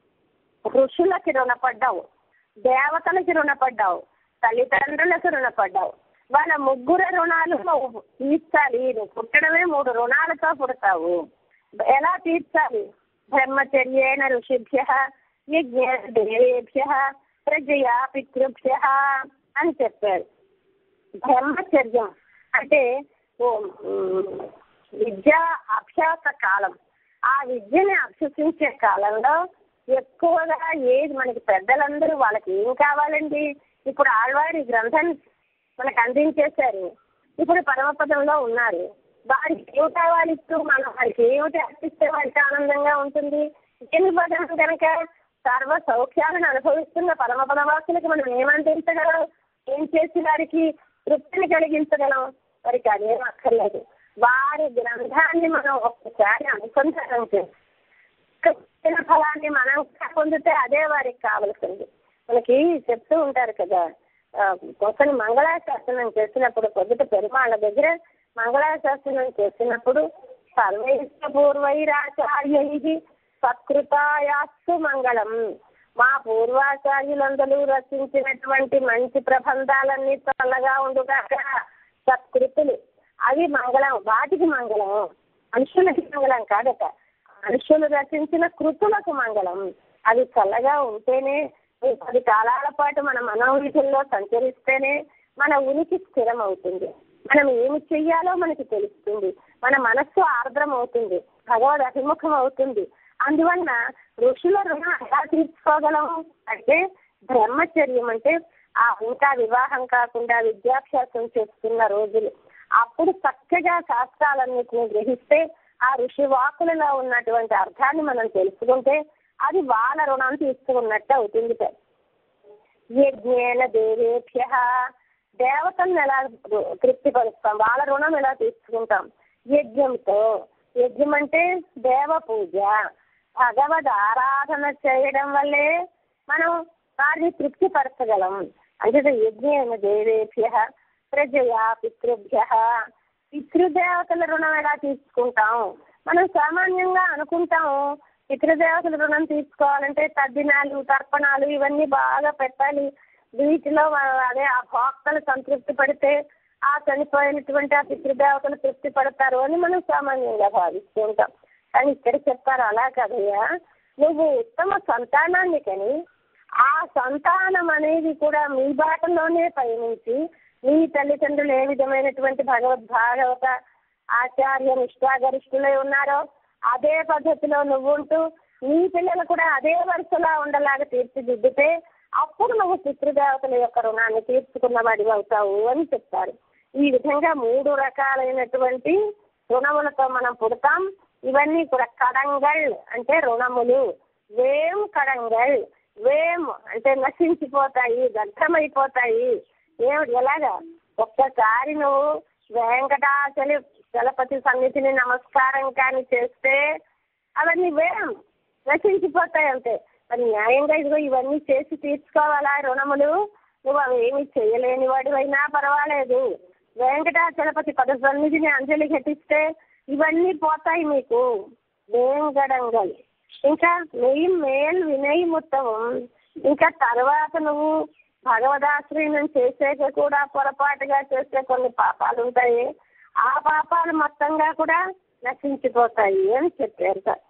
ఋషులకి రుణపడ్డావు దేవతలకి రుణపడ్డావు తల్లిదండ్రులకు రుణపడ్డావు వాళ్ళ ముగ్గురు రుణాలు నువ్వు తీర్చాలి నువ్వు పుట్టడమే మూడు రుణాలతో పుడతావు ఎలా తీర్చాలి బ్రహ్మచర్యేణ ఋషిభ్య యజ్ఞ దేవేభ్య ప్రజయా పితృభ్య అని చెప్పారు బ్రహ్మచర్యం అంటే ఓ, ఉమ్, విద్యా అభ్యాస కాలం ఆ విద్యని అభ్యసించే కాలంలో ఎక్కువగా ఏది మనకి పెద్దలందరూ వాళ్ళకి ఏం కావాలండి ఇప్పుడు ఆళ్వారి గ్రంథం మనకు అందించేశారు ఇప్పుడు పరమపదంలో ఉన్నారు వారికి ఏం కావాలి ఇప్పుడు మనం వారికి ఏమిటి అర్పిస్తే వారికి ఆనందంగా ఉంటుంది దేని పదం కనుక సర్వ సౌఖ్యాలను అనుభవిస్తున్న పరమపదవాసులకు మనం ఏమందించగలం ఏం చేసి వారికి తృప్తిని కలిగించగలం వారికి అదేం అక్కర్లేదు వారి గ్రంథాన్ని మనం ఒక్కసారి అనుసంధానం చేసి ఇచ్చిన ఫలాన్ని మనం పొందితే అదే వారికి కావలసింది మనకి చెప్తూ ఉంటారు కదా ఆ, ఒకని మంగళాశాసనం చేసినప్పుడు పొద్దుట పెరుమాళ్ళ దగ్గర మంగళాశాసనం చేసినప్పుడు సర్వైష్ట పూర్వైరాచార్యై సత్కృతాయాస్తు మంగళం మా పూర్వాచార్యులందరూ రచించినటువంటి మంచి ప్రబంధాలన్నీ చల్లగా ఉండుగాక సత్కృతులు అవి మంగళం వాటికి మంగళం మనుషులకి మంగళం కాదట మనుషులు రచించిన కృతులకు మంగళం అవి చల్లగా ఉంటేనే ఈ పది కాలాల పాటు మన మనోవిధుల్లో సంచరిస్తేనే మన ఉనికి స్థిరం అవుతుంది మనం ఏమి చెయ్యాలో మనకి తెలుస్తుంది మన మనస్సు ఆర్ద్రం అవుతుంది భగవద్ అభిముఖం అవుతుంది అందువలన ఋషుల రుణం ఎలా తీర్చుకోగలం అంటే బ్రహ్మచర్యం అంటే ఆ ఇంకా వివాహం కాకుండా విద్యాభ్యాసం చేస్తున్న రోజులు అప్పుడు చక్కగా శాస్త్రాలన్నింటినీ గ్రహిస్తే ఆ ఋషి వాకులలో ఉన్నటువంటి అర్థాన్ని మనం తెలుసుకుంటే అది వాళ్ళ రుణం తీసుకున్నట్టు అవుతుంది యజ్ఞేన దేవేభ్య దేవతలను ఎలా తృప్తిపరుస్తాం వాళ్ళ రుణం ఎలా తీసుకుంటాం యజ్ఞంతో యజ్ఞం అంటే దేవ పూజ భగవద్ ఆరాధన చేయడం వల్లే మనం వారిని తృప్తిపరచగలం అంటే యజ్ఞేన దేవేభ్య ప్రజయా పితృభ్య పితృదేవతల రుణం ఎలా తీసుకుంటాం మనం సామాన్యంగా అనుకుంటాము పితృదేవతల రుణం తీసుకోవాలంటే తద్దినాలు తర్పణాలు ఇవన్నీ బాగా పెట్టాలి వీటిలో వా- అదే ఆ భోక్తలు సంతృప్తి పడితే ఆ చనిపోయినటువంటి ఆ పితృదేవతలు తృప్తి పడతారు అని మనం సామాన్యంగా భావిస్తూ ఉంటాం కానీ ఇక్కడ చెప్పారు అలా కదయ్యా నువ్వు ఉత్తమ సంతానాన్ని కని ఆ సంతానం అనేది కూడా మీ బాటలోనే పయనించి మీ తల్లిదండ్రులు ఏ విధమైనటువంటి భగవద్ భాగవత ఆచార్య నిష్ఠాగరిష్ఠులై ఉన్నారో అదే పద్ధతిలో నువ్వు ఉంటూ నీ పిల్లలు కూడా అదే వరుసలా ఉండలాగా తీర్చిదిద్దితే అప్పుడు నువ్వు పితృదేవతల యొక్క రుణాన్ని తీర్చుకున్న వాడివి అవుతావు అని చెప్తారు ఈ విధంగా మూడు రకాలైనటువంటి రుణములతో మనం పుడతాం ఇవన్నీ కూడా కడంగల్ అంటే రుణములు వేం కడంగల్ వేం అంటే నశించిపోతాయి దగ్ధమైపోతాయి ఏమిటి ఎలాగా ఒక్కసారి నువ్వు వెంకటాచలి చలపతి సన్నిధిని నమస్కారం కానీ చేస్తే అవన్నీ వేం నశించిపోతాయి అంతే మరి న్యాయంగా ఇదిగో ఇవన్నీ చేసి తీర్చుకోవాలా రుణములు నువ్వు అవి ఏమి చేయలేని వాడివైనా పర్వాలేదు వెంకటాచలపతి పద సన్నిధిని అంజలి ఘటిస్తే ఇవన్నీ పోతాయి మీకు వేంగడంగల్ ఇంకా మెయిన్ మేల్ వినయ్ ఉత్తమం ఇంకా తర్వాత నువ్వు భగవదాశ్రయం చేసాక కూడా పొరపాటుగా చేసే కొన్ని పాపాలు ఉంటాయి ఆ పాపాలు మొత్తంగా కూడా నశించిపోతాయి అని చెప్పారు సార్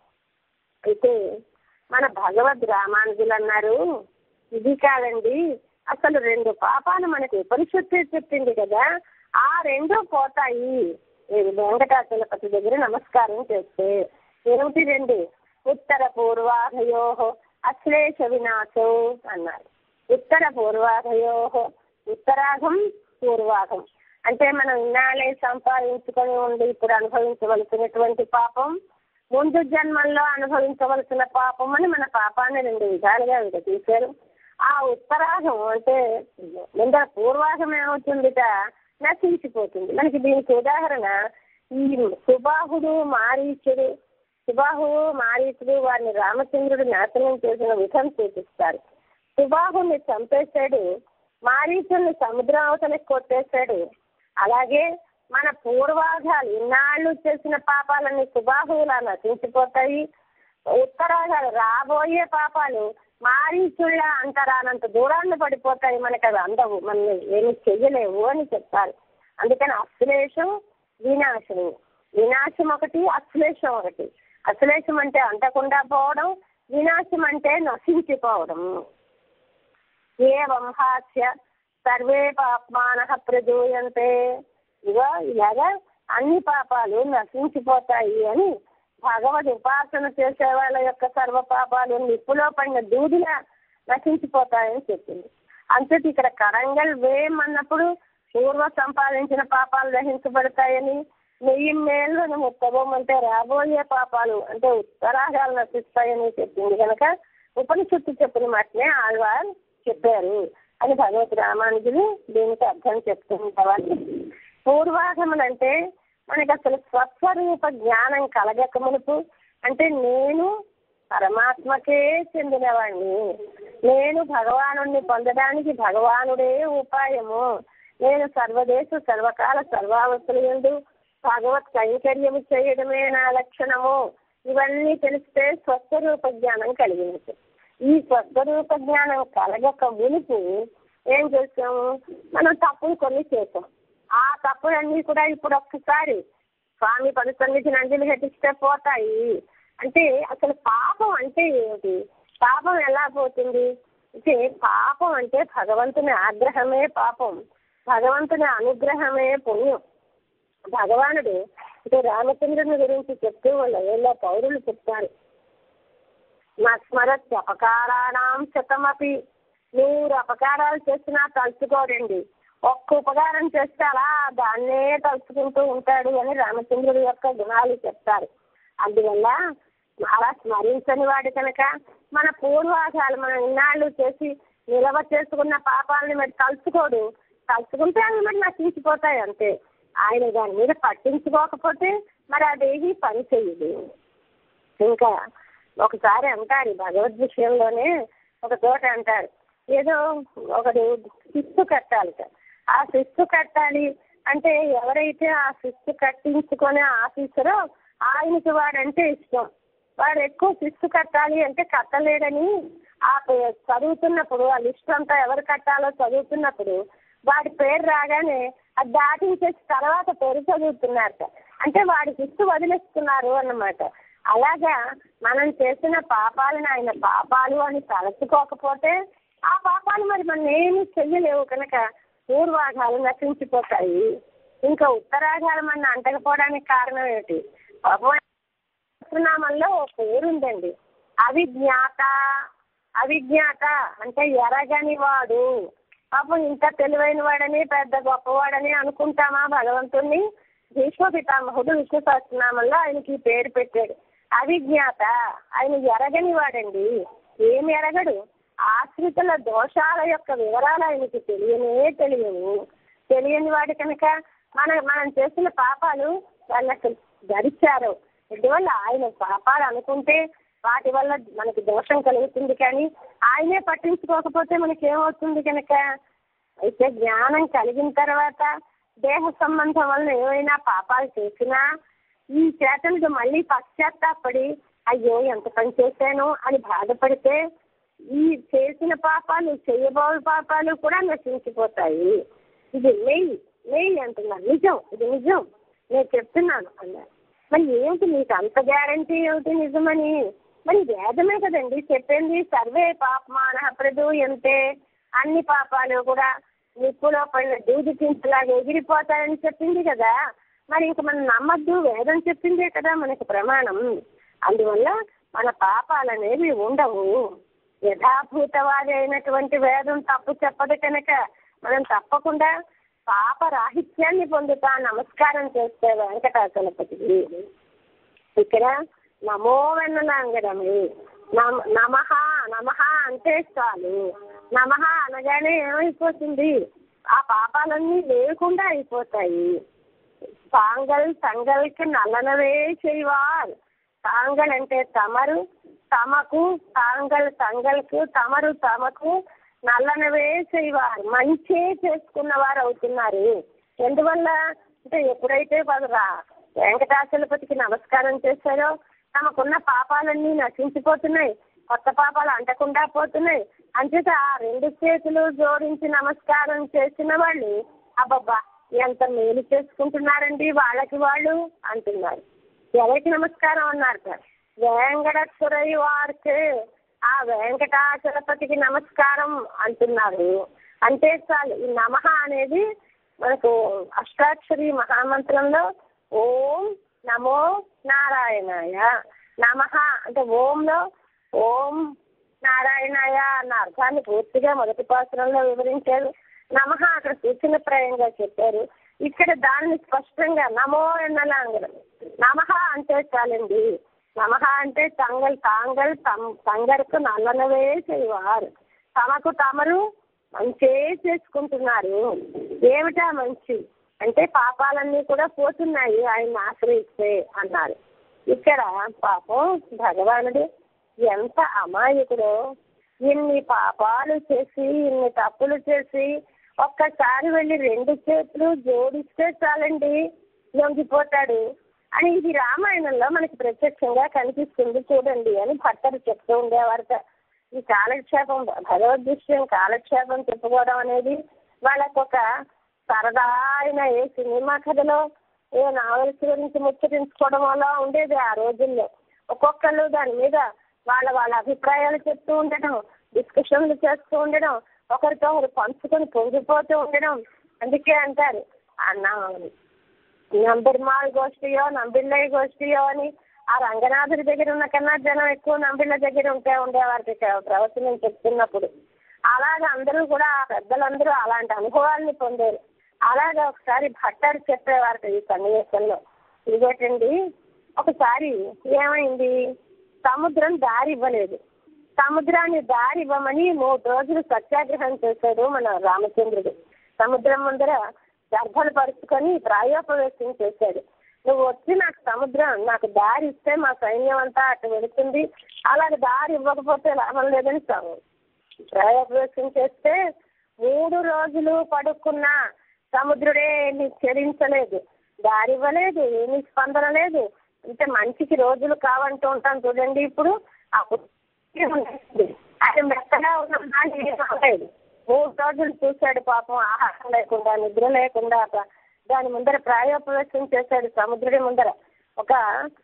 అయితే మన భగవద్ రామానుజులు అన్నారు ఇది కాదండి అసలు రెండు పాపాలు మనకి ఉపనిషత్తు చెప్పింది కదా ఆ రెండు పోతాయి మీరు వెంకటాచలపతి దగ్గర నమస్కారం చేస్తే ఏమిటి రెండు ఉత్తర పూర్వాధయో అశ్లేష వినాశో అన్నారు ఉత్తర పూర్వాధయో ఉత్తరాఘం పూర్వాఘం అంటే మనం ఇన్నాళ్ళే సంపాదించుకొని ఉండి ఇప్పుడు అనుభవించవలసినటువంటి పాపం ముందు జన్మల్లో అనుభవించవలసిన పాపం అని మన పాపాన్ని రెండు విధాలుగా విడదీశారు ఆ ఉత్తరాగం అంటే ముందర పూర్వాగం ఏమవుతుందిట నశించిపోతుంది మనకి దీనికి ఉదాహరణ ఈ సుబాహుడు మారీచుడు సుబాహుడు మారీచుడు వారిని రామచంద్రుడు నాశనం చేసిన విధం చూపిస్తారు సుబాహుని చంపేశాడు మారీచుని సముద్రం అవతలకి కొట్టేశాడు అలాగే మన పూర్వాధాలు ఇన్నాళ్ళు చేసిన పాపాలన్నీ సుబాహువులా నశించిపోతాయి ఉత్తరాధాలు రాబోయే పాపాలు మారీచుళ్ళ అంతరానంత దూరాన్ని పడిపోతాయి మనకి అవి అందవు మనం ఏమి చెయ్యలేవు అని చెప్తారు అందుకని అశ్లేషం వినాశం వినాశం ఒకటి అశ్లేషం ఒకటి అశ్లేషం అంటే అంటకుండా పోవడం వినాశం అంటే నశించిపోవడం ఏవం హాస్య సర్వే పాప్మాన ప్రజూయంతే ఇగో ఇలాగా అన్ని పాపాలు నశించిపోతాయి అని భగవద్ ఉపాసన చేసే వాళ్ళ యొక్క సర్వ పాపాలు నిప్పులో పడిన దూదిలా నశించిపోతాయని చెప్పింది అంతటి ఇక్కడ కరంగల్ వేయం అన్నప్పుడు పూర్వ సంపాదించిన పాపాలు దహించబడతాయని వెయ్యి మేళ్ళు ముత్తబం అంటే రాబోయే పాపాలు అంటే ఉత్తరాగాలు నశిస్తాయని చెప్పింది కనుక ఉపనిషత్తు చెప్పిన మాటనే ఆళ్వార్ చెప్పారు అని భగవత్ రామానుజులు దీనికి అర్థం చెప్తుంటారు పూర్వాగములు అంటే మనకి అసలు స్వస్వరూప జ్ఞానం కలగక మునుపు అంటే నేను పరమాత్మకే చెందినవాణ్ణి నేను భగవానుణ్ణి పొందడానికి భగవానుడే ఉపాయము నేను సర్వదేశ సర్వకాల సర్వావస్థలు ఎందు భగవత్ కైంకర్యము చేయడమే నా లక్షణము ఇవన్నీ తెలిస్తే స్వస్వరూప జ్ఞానం కలిగినట్టు ఈ స్వస్వరూప జ్ఞానం కలగక మునుపు ఏం చేస్తాము మనం తప్పులు కొన్ని చేసాం ఆ తప్పులన్నీ కూడా ఇప్పుడు ఒక్కసారి స్వామి పది సన్నిధిని అంజలి ఘటిస్తే పోతాయి అంటే అసలు పాపం అంటే ఏమిటి పాపం ఎలా పోతుంది అంటే పాపం అంటే భగవంతుని ఆగ్రహమే పాపం భగవంతుని అనుగ్రహమే పుణ్యం భగవానుడు అంటే రామచంద్రుని గురించి చెప్తూ వాళ్ళ వీళ్ళ పౌరులు చెప్తారు నా స్మరత్ అపకారాణం శతమపి నూరు అపకారాలు చేసినా తలుచుకోడండి ఒక్క ఉపకారం చేస్తే అలా దాన్నే తలుచుకుంటూ ఉంటాడు అని రామచంద్రుడి యొక్క గుణాలు చెప్తారు అందువల్ల అలా స్మరించని వాడు కనుక మన పూర్వాసాలు మనం ఇన్నాళ్ళు చేసి నిలవ చేసుకున్న పాపాలని మరి తలుచుకోడు తలుచుకుంటే అవి మరి నశించిపోతాయి అంతే ఆయన దాని మీద పట్టించుకోకపోతే మరి అదేవి పని చెయ్యదు ఇంకా ఒకసారి అంటారు భగవద్ విషయంలోనే ఒక చోట అంటారు ఏదో ఒకడు శిస్తు కట్టాలి ఆ శిస్తు కట్టాలి అంటే ఎవరైతే ఆ శిస్తు కట్టించుకునే ఆఫీసరో ఆయనకి వాడంటే ఇష్టం వాడు ఎక్కువ శిస్తు కట్టాలి అంటే కట్టలేడని ఆ చదువుతున్నప్పుడు ఆ లిస్ట్ అంతా ఎవరు కట్టాలో చదువుతున్నప్పుడు వాడి పేరు రాగానే అది దాటించేసి తర్వాత పేరు చదువుతున్నారట అంటే వాడి శిస్తు వదిలేస్తున్నారు అన్నమాట అలాగా మనం చేసిన పాపాలను ఆయన పాపాలు అని తలచుకోకపోతే ఆ పాపాలు మరి మనం ఏమీ చెయ్యలేవు కనుక పూర్వాఘాలు నశించిపోతాయి ఇంకా ఉత్తరాఘాలు మన అంటకపోవడానికి కారణం ఏమిటి నామంలో ఓ పేరుందండి అవిజ్ఞాత అవిజ్ఞాత అంటే ఎరగని వాడు పాపం ఇంత తెలివైన వాడని పెద్ద గొప్పవాడని అనుకుంటామా భగవంతుణ్ణి భీష్మ పితామహుడు విష్ణు సహస్రనామంలో ఆయనకి పేరు పెట్టాడు అవిజ్ఞాత ఆయన ఎరగని వాడండి ఏమి ఎరగడు ఆశ్రితుల దోషాల యొక్క వివరాలు ఆయనకి తెలియనే తెలియవు తెలియని వాడు కనుక మన మనం చేసిన పాపాలు వాళ్ళు అసలు ధరిచారు అందువల్ల ఆయన పాపాలు అనుకుంటే వాటి వల్ల మనకి దోషం కలుగుతుంది కానీ ఆయనే పట్టించుకోకపోతే మనకి ఏమవుతుంది కనుక అయితే జ్ఞానం కలిగిన తర్వాత దేహ సంబంధం వల్ల ఏమైనా పాపాలు చేసినా ఈ చేతనుడు మళ్ళీ పశ్చాత్తాపడి అయ్యో ఎంత పని చేశాను అని బాధపడితే ఈ చేసిన పాపాలు చేయబోయే పాపాలు కూడా నశించిపోతాయి ఇది నెయ్యి నెయ్యి అంటున్నాను నిజం ఇది నిజం నేను చెప్తున్నాను అన్నారు మరి ఏమిటి మీకు అంత గ్యారంటీ ఏమిటి నిజమని మరి వేదమే కదండి చెప్పింది సర్వే పాపమాన ప్రదు ఎంతే అన్ని పాపాలు కూడా నిప్పులో పడిన దూది చింతలాగా ఎగిరిపోతాయని చెప్పింది కదా మరి ఇంక మనం నమ్మద్దు వేదం చెప్పిందే కదా మనకి ప్రమాణం అందువల్ల మన పాపాలు అనేవి ఉండవు యథాభూతవాది అయినటువంటి వేదం తప్పు చెప్పదు కనుక మనం తప్పకుండా పాప రాహిత్యాన్ని పొందుతా నమస్కారం చేస్తే వెంకటాచలపతికి ఇక్కడ నమో వెన్నలాంగడమే నమ నమః నమః అంటే చాలు నమః అనగానే ఏమైపోతుంది ఆ పాపాలన్నీ లేకుండా అయిపోతాయి తాంగల్ తంగల్కి నల్లనవే చేయవారు తాంగల్ అంటే తమరు తమకు తాంగల్ తంగల్కు తమరు తమకు నల్లనవే చేయవారు మంచి చేసుకున్న వారు అవుతున్నారు ఎందువల్ల అంటే ఎప్పుడైతే వారు రా వెంకటాచలపతికి నమస్కారం చేశారో తమకున్న పాపాలన్నీ నశించిపోతున్నాయి కొత్త పాపాలు అంటకుండా పోతున్నాయి అంచేత ఆ రెండు చేతులు జోడించి నమస్కారం చేసిన వాళ్ళు అబ్బబ్బా ఎంత మేలు చేసుకుంటున్నారండి వాళ్ళకి వాళ్ళు అంటున్నారు ఎవరికి నమస్కారం అన్నారు సార్ వెంకటేశ్వరై వారికి ఆ వెంకటాచలపతికి నమస్కారం అంటున్నారు అంటే చాలు ఈ నమః అనేది మనకు అష్టాక్షరి మహామంత్రంలో ఓం నమో నారాయణాయ నమః అంటే ఓంలో ఓం నారాయణాయ అన్న అర్థాన్ని పూర్తిగా మొదటి పాత్రంలో వివరించారు నమః అక్కడ సూచనప్రాయంగా చెప్పారు ఇక్కడ దాన్ని స్పష్టంగా నమో ఎన్నలాంగలం నమః అంటే చాలండి నమః అంటే తంగల్ తాంగల్ తం తంగరకు నల్లనవే చేయవారు తమకు తమరు మంచే చేసుకుంటున్నారు ఏమిటా మంచి అంటే పాపాలన్నీ కూడా పోతున్నాయి ఆయన ఆశ్రయిస్తే అన్నారు ఇక్కడ పాపం భగవానుడు ఎంత అమాయకుడో ఇన్ని పాపాలు చేసి ఇన్ని తప్పులు చేసి ఒక్కసారి వెళ్ళి రెండు చేతులు జోడిస్తే చాలండి లొంగిపోతాడు అని ఇది రామాయణంలో మనకి ప్రత్యక్షంగా కనిపిస్తుంది చూడండి అని భర్తలు చెప్తూ ఉండేవారట ఈ కాలక్షేపం భగవద్విషయం కాలక్షేపం చెప్పుకోవడం అనేది వాళ్ళకు ఒక సరదా అయిన ఏ సినిమా కథలో ఏ నావల్స్ గురించి ముచ్చటించుకోవడం వల్ల ఉండేది ఆ రోజుల్లో ఒక్కొక్కళ్ళు దాని మీద వాళ్ళ వాళ్ళ అభిప్రాయాలు చెప్తూ ఉండడం డిస్కషన్లు చేస్తూ ఉండడం ఒకరితో ఒకరు పంచుకొని పొంగిపోతూ ఉండడం అందుకే అంటారు అన్న నంబిర్మాల్ గోష్ఠియో నంబిళ్ళయ్య గోష్ఠియో అని ఆ రంగనాథుడి దగ్గర ఉన్న కన్నా జనం ఎక్కువ నంబిళ్ళ దగ్గర ఉంటే ఉండేవారికి ప్రవచనం చెప్తున్నప్పుడు అలాగే అందరూ కూడా ఆ పెద్దలందరూ అలాంటి అనుభవాల్ని పొందారు అలాగే ఒకసారి భట్టారు చెప్పేవారట ఈ సన్నివేశంలో ఇదేటండి ఒకసారి ఏమైంది సముద్రం దారి ఇవ్వలేదు సముద్రాన్ని దారి ఇవ్వమని మూడు రోజులు సత్యాగ్రహం చేశాడు మన రామచంద్రుడు సముద్రం ముందర గర్భలు పరుచుకొని ప్రాయోపవేశం చేశాడు నువ్వు వచ్చి నాకు సముద్రం నాకు దారి ఇస్తే మా సైన్యం అంతా అటు వెళుతుంది అలాగే దారి ఇవ్వకపోతే లాభం లేదని ప్రాయోపవేశం చేస్తే మూడు రోజులు పడుకున్న సముద్రుడే ఏమి చెరించలేదు దారి ఇవ్వలేదు ఏమి స్పందన లేదు అంటే మంచికి రోజులు కావంటూ ఉంటాం చూడండి ఇప్పుడు అప్పుడు ఆయన మెత్తగా ఉన్న లేదు మూడు రోజులు చూశాడు పాపం ఆహారం లేకుండా నిద్ర లేకుండా దాని ముందర ప్రాయోపవేశం చేశాడు సముద్రుడి ముందర ఒక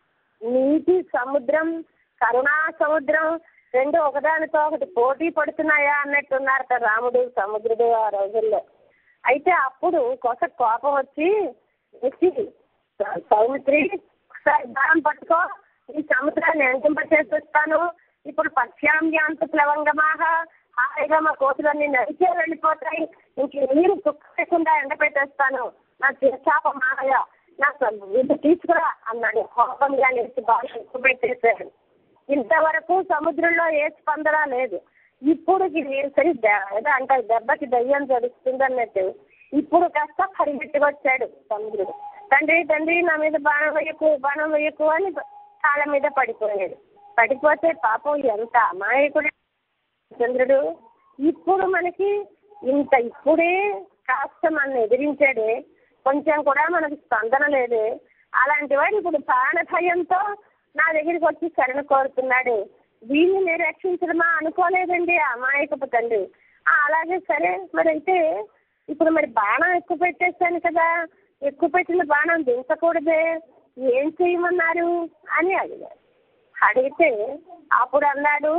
నీటి సముద్రం కరుణా సముద్రం రెండు ఒకదానితో ఒకటి పోటీ పడుతున్నాయా అన్నట్టున్నారట రాముడు సముద్రుడు ఆ రోజుల్లో అయితే అప్పుడు కొస కోపం వచ్చి వచ్చి సౌమిత్రి ఒకసారి దారం పట్టుకో ఈ సముద్రాన్ని ఎంకింపచేసేస్తాను ఇప్పుడు పశ్చామ్యాంత ప్లవంగమాహ హాయిగా మా కోతులన్నీ నడిచే వెళ్ళిపోతాయి ఇంక నీరు లేకుండా ఎండపెట్టేస్తాను నా చేప మాయ నా ఇది తీసుకురా అన్నాడు కోపంగా లేచి బాగా ఎక్కువ పెట్టేశాడు ఇంతవరకు సముద్రంలో ఏ స్పందన లేదు ఇప్పుడు ఇది సరి ఏదో అంటారు దెబ్బకి దయ్యం జరుగుతుంది అన్నట్టు ఇప్పుడు కాస్త పరిగెట్టుకొచ్చాడు సముద్రుడు తండ్రి తండ్రి నా మీద బాణం వేయకు బాణం వేయకు అని కాళ్ళ మీద పడిపోయాడు పడిపోతే పాపం ఎంత అమాయకుడు చంద్రుడు ఇప్పుడు మనకి ఇంత ఇప్పుడే కాస్త మన ఎదిరించాడే కొంచెం కూడా మనకి స్పందన లేదే అలాంటి వాడు ఇప్పుడు ప్రాణ భయంతో నా దగ్గరికి వచ్చి శరణ కోరుతున్నాడు దీన్ని నేను రక్షించడమా అనుకోలేదండి అమాయకపు తండ్రి అలాగే సరే మరి అయితే ఇప్పుడు మరి బాణం ఎక్కువ పెట్టేశాను కదా ఎక్కువ పెట్టిన బాణం దించకూడదే ఏం చేయమన్నారు అని అడిగారు అడిగితే అప్పుడు అన్నాడు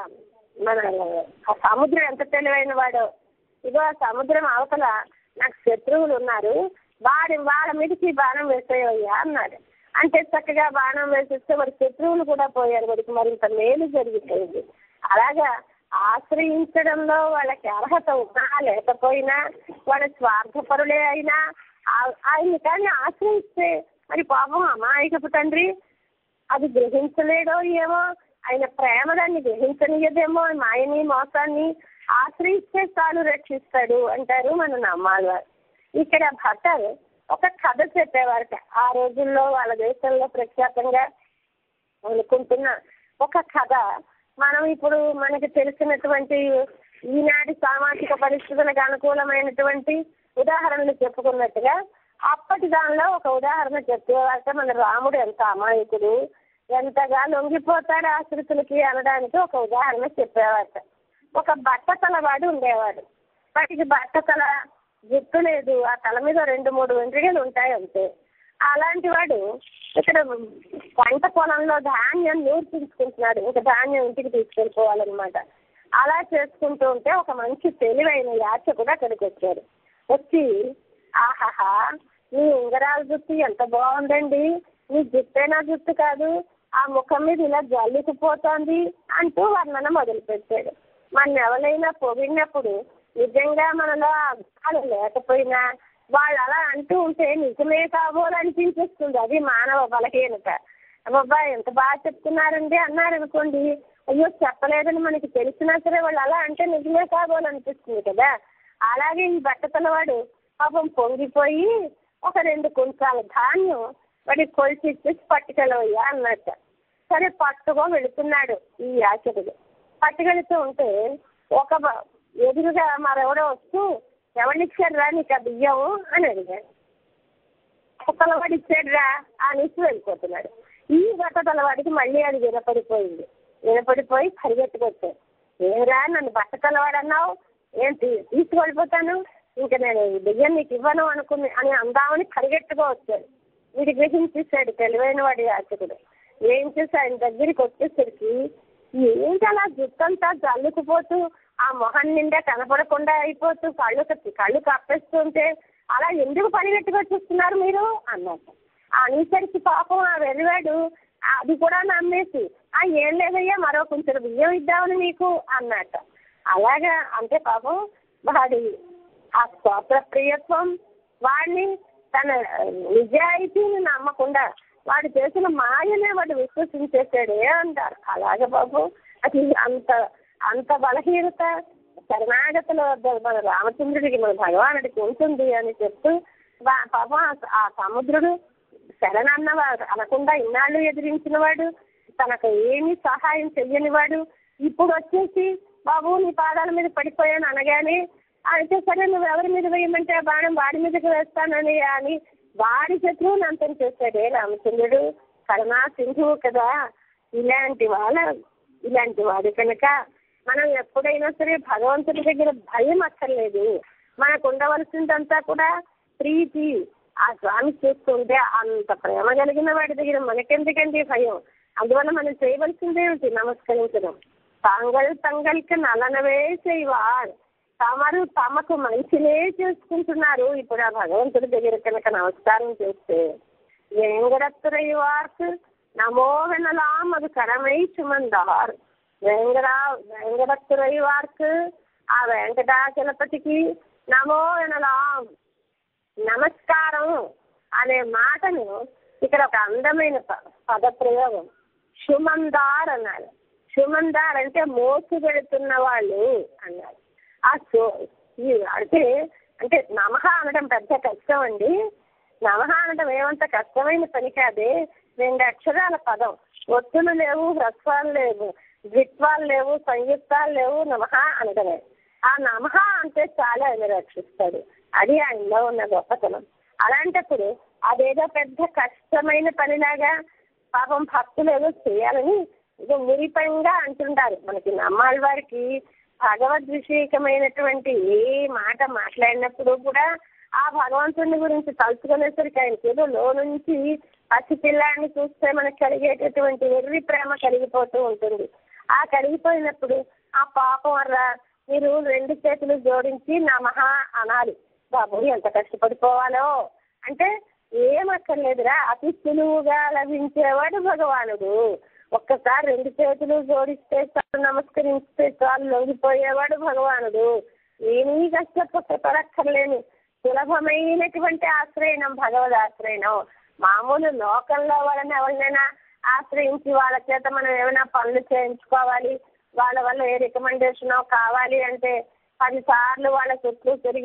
మన సముద్రం ఎంత తెలివైన వాడు ఇగో సముద్రం అవతల నాకు శత్రువులు ఉన్నారు వాడి వాళ్ళ మీదకి బాణం వేసేయ్యా అన్నాడు అంటే చక్కగా బాణం వేసేస్తే మరి శత్రువులు కూడా పోయారు వాడికి మరింత మేలు జరిగిపోయింది అలాగా ఆశ్రయించడంలో వాళ్ళకి అర్హత ఉన్నా లేకపోయినా వాళ్ళ స్వార్థపరులే అయినా ఆయన్ని కానీ ఆశ్రయిస్తే మరి పాపం అమాయకపు తండ్రి అది గ్రహించలేడో ఏమో ఆయన ప్రేమ దాన్ని గ్రహించనియదేమో మాయని మోసాన్ని ఆశ్రయిస్తే చాలు రక్షిస్తాడు అంటారు మన నమ్మాలి ఇక్కడ భర్త ఒక కథ చెప్పేవారట ఆ రోజుల్లో వాళ్ళ దేశంలో ప్రఖ్యాతంగా అనుకుంటున్న ఒక కథ మనం ఇప్పుడు మనకి తెలిసినటువంటి ఈనాటి సామాజిక పరిస్థితులకు అనుకూలమైనటువంటి ఉదాహరణలు చెప్పుకున్నట్టుగా అప్పటి దానిలో ఒక ఉదాహరణ చెప్పేవారట మన రాముడు ఎంత అమాయకుడు ఎంతగా లొంగిపోతాడు ఆశ్రితులకి అనడానికి ఒక ఉదాహరణ చెప్పేవారట ఒక బట్ట తలవాడు ఉండేవాడు వాటికి బట్ట తల జుట్టు లేదు ఆ తల మీద రెండు మూడు వెంట్రుకలు ఉంటాయి అంతే అలాంటి వాడు ఇక్కడ పంట పొలంలో ధాన్యం నూర్పించుకుంటున్నాడు ఇంకా ధాన్యం ఇంటికి తీసుకెళ్ళిపోవాలన్నమాట అలా చేసుకుంటూ ఉంటే ఒక మంచి తెలివైన యాచకుడు అక్కడికి వచ్చాడు వచ్చి ఆహాహా మీ ఉంగరాల జుట్టు ఎంత బాగుందండి మీ జుట్టేనా జుట్టు కాదు ఆ ముఖం మీద ఇలా జల్లుకుపోతోంది అంటూ వర్ణన మొదలుపెట్టాడు మన ఎవరైనా పొగిడినప్పుడు నిజంగా మనలో ఆ గుణాలు లేకపోయినా వాళ్ళు అలా అంటూ ఉంటే నిజమే కాబోలు అనిపించేస్తుంది అది మానవ బలహీనత అబ్బా ఎంత బాగా చెప్తున్నారండి అన్నారు అనుకోండి అయ్యో చెప్పలేదని మనకి తెలిసినా సరే వాళ్ళు అలా అంటే నిజమే కాబోలు అనిపిస్తుంది కదా అలాగే ఈ బట్టతలవాడు పాపం పొంగిపోయి ఒక రెండు కుంచాల ధాన్యం వాడి కొలిచి ఇచ్చేసి పట్టుకెళ్ళవయ్యా అన్నట్ట సరే పట్టుకో వెళుతున్నాడు ఈ యాచకుడు పట్టుకెళుతూ ఉంటే ఒక బ- ఎదురుగా మరెవడో వస్తూ ఎవరినిచ్చాడురా నీకు ఆ బియ్యం అని అడిగాడు తలవాడు ఇచ్చాడురా అనేసి వెళ్ళిపోతున్నాడు ఈ గత తలవాడికి మళ్ళీ అది వినపడిపోయింది వినపడిపోయి పరిగెత్తుకొచ్చాడు ఏరా నన్ను బట్ట తలవాడు అన్నావు ఏం తీ- తీసుకెళ్ళిపోతాను ఇంకా నేను ఈ బియ్యం నీకు ఇవ్వను అనుకుని అని అందామని పరిగెట్టుకో వచ్చాడు వీడి గ్రహించేశాడు తెలివైన వాడి యాచకుడు ఏం చేసి ఆయన దగ్గరికి వచ్చేసరికి ఏంటి అలా జుట్టంతా జల్లుకుపోతూ ఆ మొహం నిండా కనపడకుండా అయిపోతూ కళ్ళు కప్పి- కళ్ళు కప్పేస్తుంటే అలా ఎందుకు పరిగెట్టుకొచ్చేస్తున్నారు మీరు అన్నట్టు అనేసరికి పాపం ఆ వెళ్ళాడు అది కూడా నమ్మేసి ఆ ఏం లేదయ్యా మరో కొంచెం బియ్యం ఇద్దామని మీకు అన్నట్టు అలాగా అంటే పాపం వాడి ఆ స్తోత్ర ప్రియత్వం వాడిని తన నిజాయితీని నమ్మకుండా వాడు చేసిన మాయనే వాడు విశ్వసించేసాడే అంటారు అలాగే బాబు అది అంత అంత బలహీనత శరణాగతిలో మన రామచంద్రుడికి మన భగవానుడికి ఉంటుంది అని చెప్తూ వా- పాపం ఆ- ఆ సముద్రుడు శరణన్నవాడు అనకుండా ఇన్నాళ్ళు ఎదిరించిన వాడు తనకు ఏమీ సహాయం చెయ్యని వాడు ఇప్పుడు వచ్చేసి బాబు నీ పాదాల మీద పడిపోయాను అనగానే అయితే సరే నువ్వు ఎవరి మీద వేయమంటే ఆ బాణం వాడి మీదకి వేస్తానని అని వాడి శత్రువుని అంతం చేశాడే రామచంద్రుడు కరుణా సింధువు కదా ఇలాంటి వాళ్ళ ఇలాంటి వాడు కనుక మనం ఎప్పుడైనా సరే భగవంతుడి దగ్గర భయం అక్కర్లేదు మనకు ఉండవలసిందంతా కూడా ప్రీతి ఆ స్వామి చూస్తుంటే అంత ప్రేమ కలిగిన వాడి దగ్గర మనకెందుకండి భయం అందువల్ల మనం చేయవలసింది ఏమిటి నమస్కరించడం తాంగల్ తంగల్కి నలనవే చేయవారు తమరు తమకు మంచినే చేసుకుంటున్నారు ఇప్పుడు ఆ భగవంతుడి దగ్గర కనుక నమస్కారం చేస్తే వేంగడత్తురయ్యవార్కు నమో వెనలాం అది కరమై చుమందార్ వేంగడా వేంగడత్తురయ్యవార్కు ఆ వెంకటాచలపతికి నమో వెనలాం నమస్కారం అనే మాటను ఇక్కడ ఒక అందమైన ప- పదప్రయోగం షుమందార్ అన్నారు షుమందార్ అంటే మోసు పెడుతున్న వాళ్ళు అన్నారు ఆ సో ఈ అంటే అంటే నమహ అనడం పెద్ద కష్టం అండి నమహ అనడం ఏమంత కష్టమైన పని కాదే రెండు అక్షరాల పదం ఒత్తులు లేవు హ్రస్వాలు లేవు ద్విత్వాలు లేవు సంయుక్తాలు లేవు నమహ అనడమే ఆ నమహ అంటే చాలా ఆయన రక్షిస్తాడు అది ఆయనలో ఉన్న గొప్పతనం అలాంటప్పుడు అదేదో పెద్ద కష్టమైన పనిలాగా పాపం భక్తులు ఏదో చేయాలని ఏదో మురిపంగా అంటుంటారు మనకి నమ్మాళ్ళ వారికి భగవద్ విషయకమైనటువంటి ఏ మాట మాట్లాడినప్పుడు కూడా ఆ భగవంతుని గురించి తలుచుకునేసరికి ఆయనకి ఏదో లో నుంచి పసి పిల్లాన్ని చూస్తే మనకు కలిగేటటువంటి వెర్రి ప్రేమ కలిగిపోతూ ఉంటుంది ఆ కలిగిపోయినప్పుడు ఆ పాపం వల్ల మీరు రెండు చేతులు జోడించి నమః అనాలి బాబు ఎంత కష్టపడిపోవాలో అంటే ఏమక్కర్లేదురా అతి సులువుగా లభించేవాడు భగవానుడు ఒక్కసారి రెండు చేతులు జోడిస్తే చాలు నమస్కరిస్తే చాలు లొంగిపోయేవాడు భగవానుడు ఏమీ కష్టపడక్కర్లేని సులభమైనటువంటి ఆశ్రయణం భగవద్ ఆశ్రయణం మామూలు లోకంలో వాళ్ళని ఎవరినైనా ఆశ్రయించి వాళ్ళ చేత మనం ఏమైనా పనులు చేయించుకోవాలి వాళ్ళ వల్ల ఏ రికమెండేషన్ కావాలి అంటే పది సార్లు వాళ్ళ చుట్టూ తిరిగి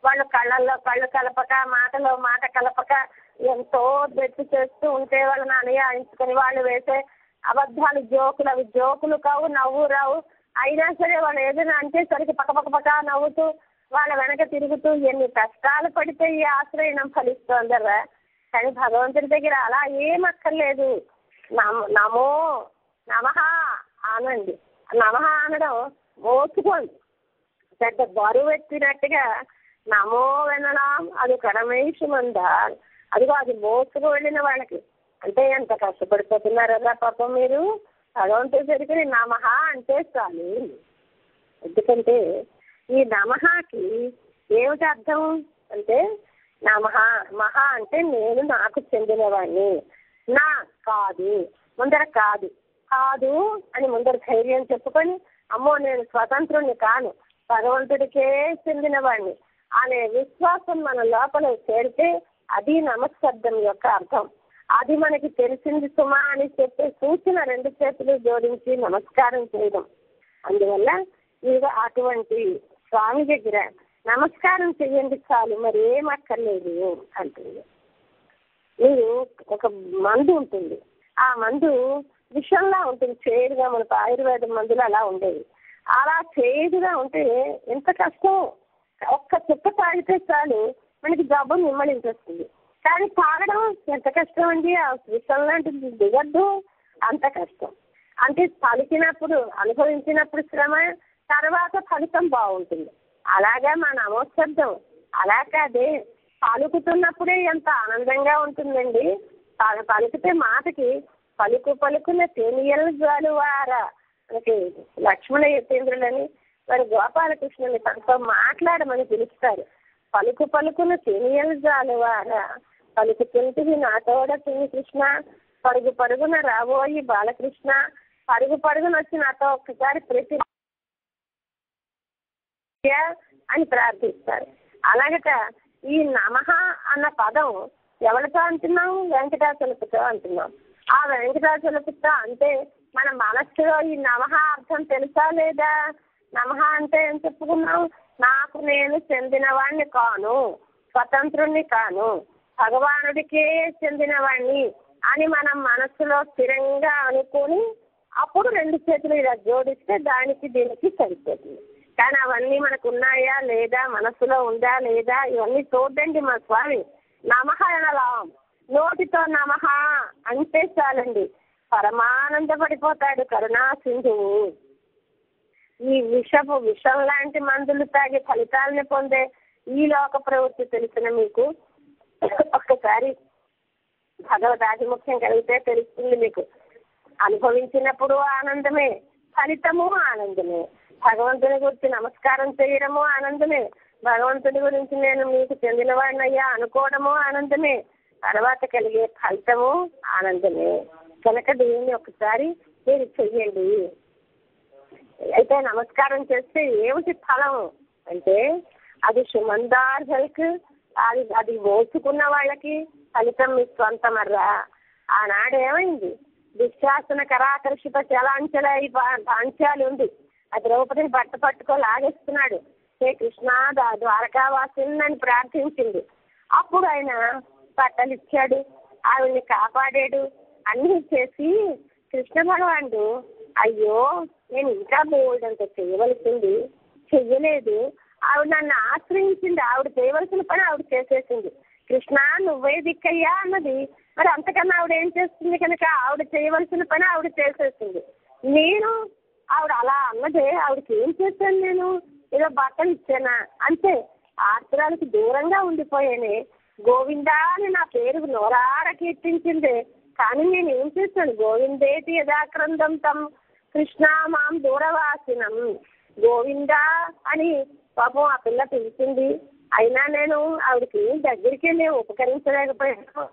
వాళ్ళు కళ్ళల్లో కళ్ళు కలపక మాటలో మాట కలపక ఎంతో బెట్టు చేస్తూ ఉంటే వాళ్ళని అనుయాయించుకొని వాళ్ళు వేసే అబద్ధాలు జోకులు అవి జోకులు కావు నవ్వు రావు అయినా సరే వాళ్ళు ఏదైనా అంటేసరికి పక్క పక్క పక్క నవ్వుతూ వాళ్ళ వెనక తిరుగుతూ ఎన్ని కష్టాలు పడితే ఈ ఆశ్రయణం ఫలిస్తోందరా కానీ భగవంతుడి దగ్గర అలా ఏం అక్కర్లేదు నమ నమో నమః అనండి నమః అనడం మోసుకోండి పెద్ద బరువు ఎత్తినట్టుగా నమో వినడం అది కరమేషమందా అదిగో అది మోసుకు వెళ్ళిన వాళ్ళకి అంటే ఎంత కష్టపడిపోతున్నారా పాపం మీరు భగవంతుడి నమః అంటే చాలు ఎందుకంటే ఈ నమహాకి ఏమిటి అర్థం అంటే నమః మహా అంటే నేను నాకు చెందినవాడిని నా కాదు ముందర కాదు కాదు అని ముందర ధైర్యం చెప్పుకొని అమ్మో నేను స్వతంత్రుని కాను భగవంతుడికే చెందినవాడిని అనే విశ్వాసం మన లోపల చేరితే అది నమస్శబ్దం యొక్క అర్థం అది మనకి తెలిసింది సుమా అని చెప్పి సూచన రెండు చేతులు జోడించి నమస్కారం చేయడం అందువల్ల ఇక అటువంటి స్వామి దగ్గర నమస్కారం చెయ్యండి చాలు మరి ఏం అక్కర్లేదు అంటుంది మీరు ఒక మందు ఉంటుంది ఆ మందు విషంలా ఉంటుంది చేదుగా మనకు ఆయుర్వేద మందులు అలా ఉండేవి అలా చేదుగా ఉంటే ఎంత కష్టం ఒక్క చుక్క తాగితే చాలు మనకి జబ్బు నిమ్మలించేస్తుంది కానీ తాగడం ఎంత కష్టం అండి ఆ విషం లాంటిది దిగద్దు అంత కష్టం అంటే పలికినప్పుడు అనుభవించినప్పుడు శ్రమ తర్వాత ఫలితం బాగుంటుంది అలాగే మన నమోశబ్దం అలా కాదే పలుకుతున్నప్పుడే ఎంత ఆనందంగా ఉంటుందండి పల- పలికితే మాటకి పలుకు పలుకున తేనియల్ జాలువారా మనకి లక్ష్మణ యతీంద్రులని మరి గోపాలకృష్ణుని తనతో మాట్లాడమని పిలుస్తారు పలుకు పలుకున తేనియల్ జాలువారా పలుకు తింటివి నాతోడ తిని కృష్ణ పరుగు పరుగున రాబోయి బాలకృష్ణ పరుగు పరుగున వచ్చి నాతో ఒక్కసారి ప్రతి అని ప్రార్థిస్తారు అలాగట ఈ నమః అన్న పదం ఎవరితో అంటున్నాం వెంకటాచలపుతో అంటున్నాం ఆ వెంకటాచలపుతో అంటే మన మనస్సులో ఈ నమః అర్థం తెలుసా లేదా నమః అంటే ఏం చెప్పుకున్నాం నాకు నేను చెందినవాణ్ణి కాను స్వతంత్రుణ్ణి కాను భగవానుడికే చెందినవాణ్ణి అని మనం మనస్సులో స్థిరంగా అనుకుని అప్పుడు రెండు చేతులు ఇలా జోడిస్తే దానికి దీనికి సరిపోతుంది కానీ అవన్నీ మనకు ఉన్నాయా లేదా మనసులో ఉందా లేదా ఇవన్నీ చూడండి మా స్వామి నమః అనలాం నోటితో నమః అంటే చాలండి పరమానంద పడిపోతాడు కరుణా సింధువు ఈ విషపు విషం లాంటి మందులు తాగి ఫలితాలని పొందే ఈ లోక ప్రవృత్తి తెలిసిన మీకు ఒక్కసారి భగవద్ ఆధిముఖ్యం కలిగితే తెలుస్తుంది మీకు అనుభవించినప్పుడు ఆనందమే ఫలితము ఆనందమే భగవంతుని గురించి నమస్కారం చేయడము ఆనందమే భగవంతుడి గురించి నేను మీకు చెందినవాడినయ్యా అనుకోవడము ఆనందమే తర్వాత కలిగే ఫలితము ఆనందమే కనుక దీన్ని ఒకసారి మీరు చెయ్యండి అయితే నమస్కారం చేస్తే ఏమిటి ఫలం అంటే అది సుమందార్హులకి అది అది ఓచుకున్న వాళ్ళకి ఫలితం మీ సొంతమర్రా ఆనాడు ఏమైంది దుశ్శాసన కరాకర్షిత చలాంచల ఈ పా- పాంచాలి ఉంది ఆ ద్రౌపదిని బట్ట పట్టుకో లాగేస్తున్నాడు హే కృష్ణ దా- ద్వారకావాసుని అని ప్రార్థించింది అప్పుడు ఆయన బట్టలు ఇచ్చాడు ఆవిడ్ని కాపాడాడు అన్ని చేసి కృష్ణ భగవానుడు అయ్యో నేను ఇంకా బోల్డ్ అంత చేయవలసింది చెయ్యలేదు ఆవిడ నన్ను ఆశ్రయించింది ఆవిడ చేయవలసిన పని ఆవిడ చేసేసింది కృష్ణ నువ్వే దిక్కయ్యా అన్నది మరి అంతకన్నా ఆవిడ ఏం చేస్తుంది కనుక ఆవిడ చేయవలసిన పని ఆవిడ చేసేసింది నేను ఆవిడ అలా అన్నదే ఆవిడకి ఏం చేశాను నేను ఏదో బట్టలు ఇచ్చానా అంతే ఆత్రానికి దూరంగా ఉండిపోయానే గోవిందా అని నా పేరు నోరార కీర్తించింది కానీ నేను ఏం చేశాను గోవిందేటి యథాక్రందం తం కృష్ణ మాం దూరవాసినం గోవిందా అని పాపం ఆ పిల్ల పిలిచింది అయినా నేను ఆవిడకి దగ్గరికి నేను ఉపకరించలేకపోయాను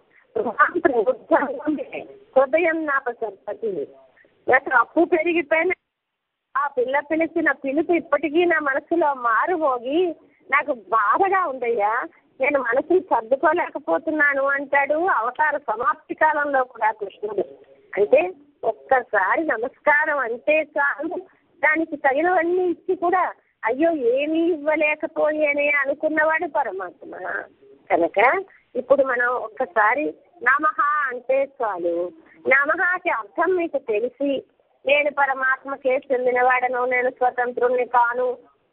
హృదయం నా సరపతి నాకు అప్పు పెరిగిపోయిన ఆ పిల్ల పిలిచిన పిలుపు ఇప్పటికీ నా మనసులో మారుమోగి నాకు బాధగా ఉందయ్యా నేను మనసుని సర్దుకోలేకపోతున్నాను అంటాడు అవతార సమాప్తి కాలంలో కూడా కృష్ణుడు అంటే ఒక్కసారి నమస్కారం అంటే చాలు దానికి తగినవన్నీ ఇచ్చి కూడా అయ్యో ఏమీ ఇవ్వలేకపోయానే అనుకున్నవాడు పరమాత్మ కనుక ఇప్పుడు మనం ఒక్కసారి నమః అంటే చాలు నమఃకి అర్థం మీకు తెలిసి నేను పరమాత్మకే చెందినవాడను నేను స్వతంత్రుణ్ణి కాను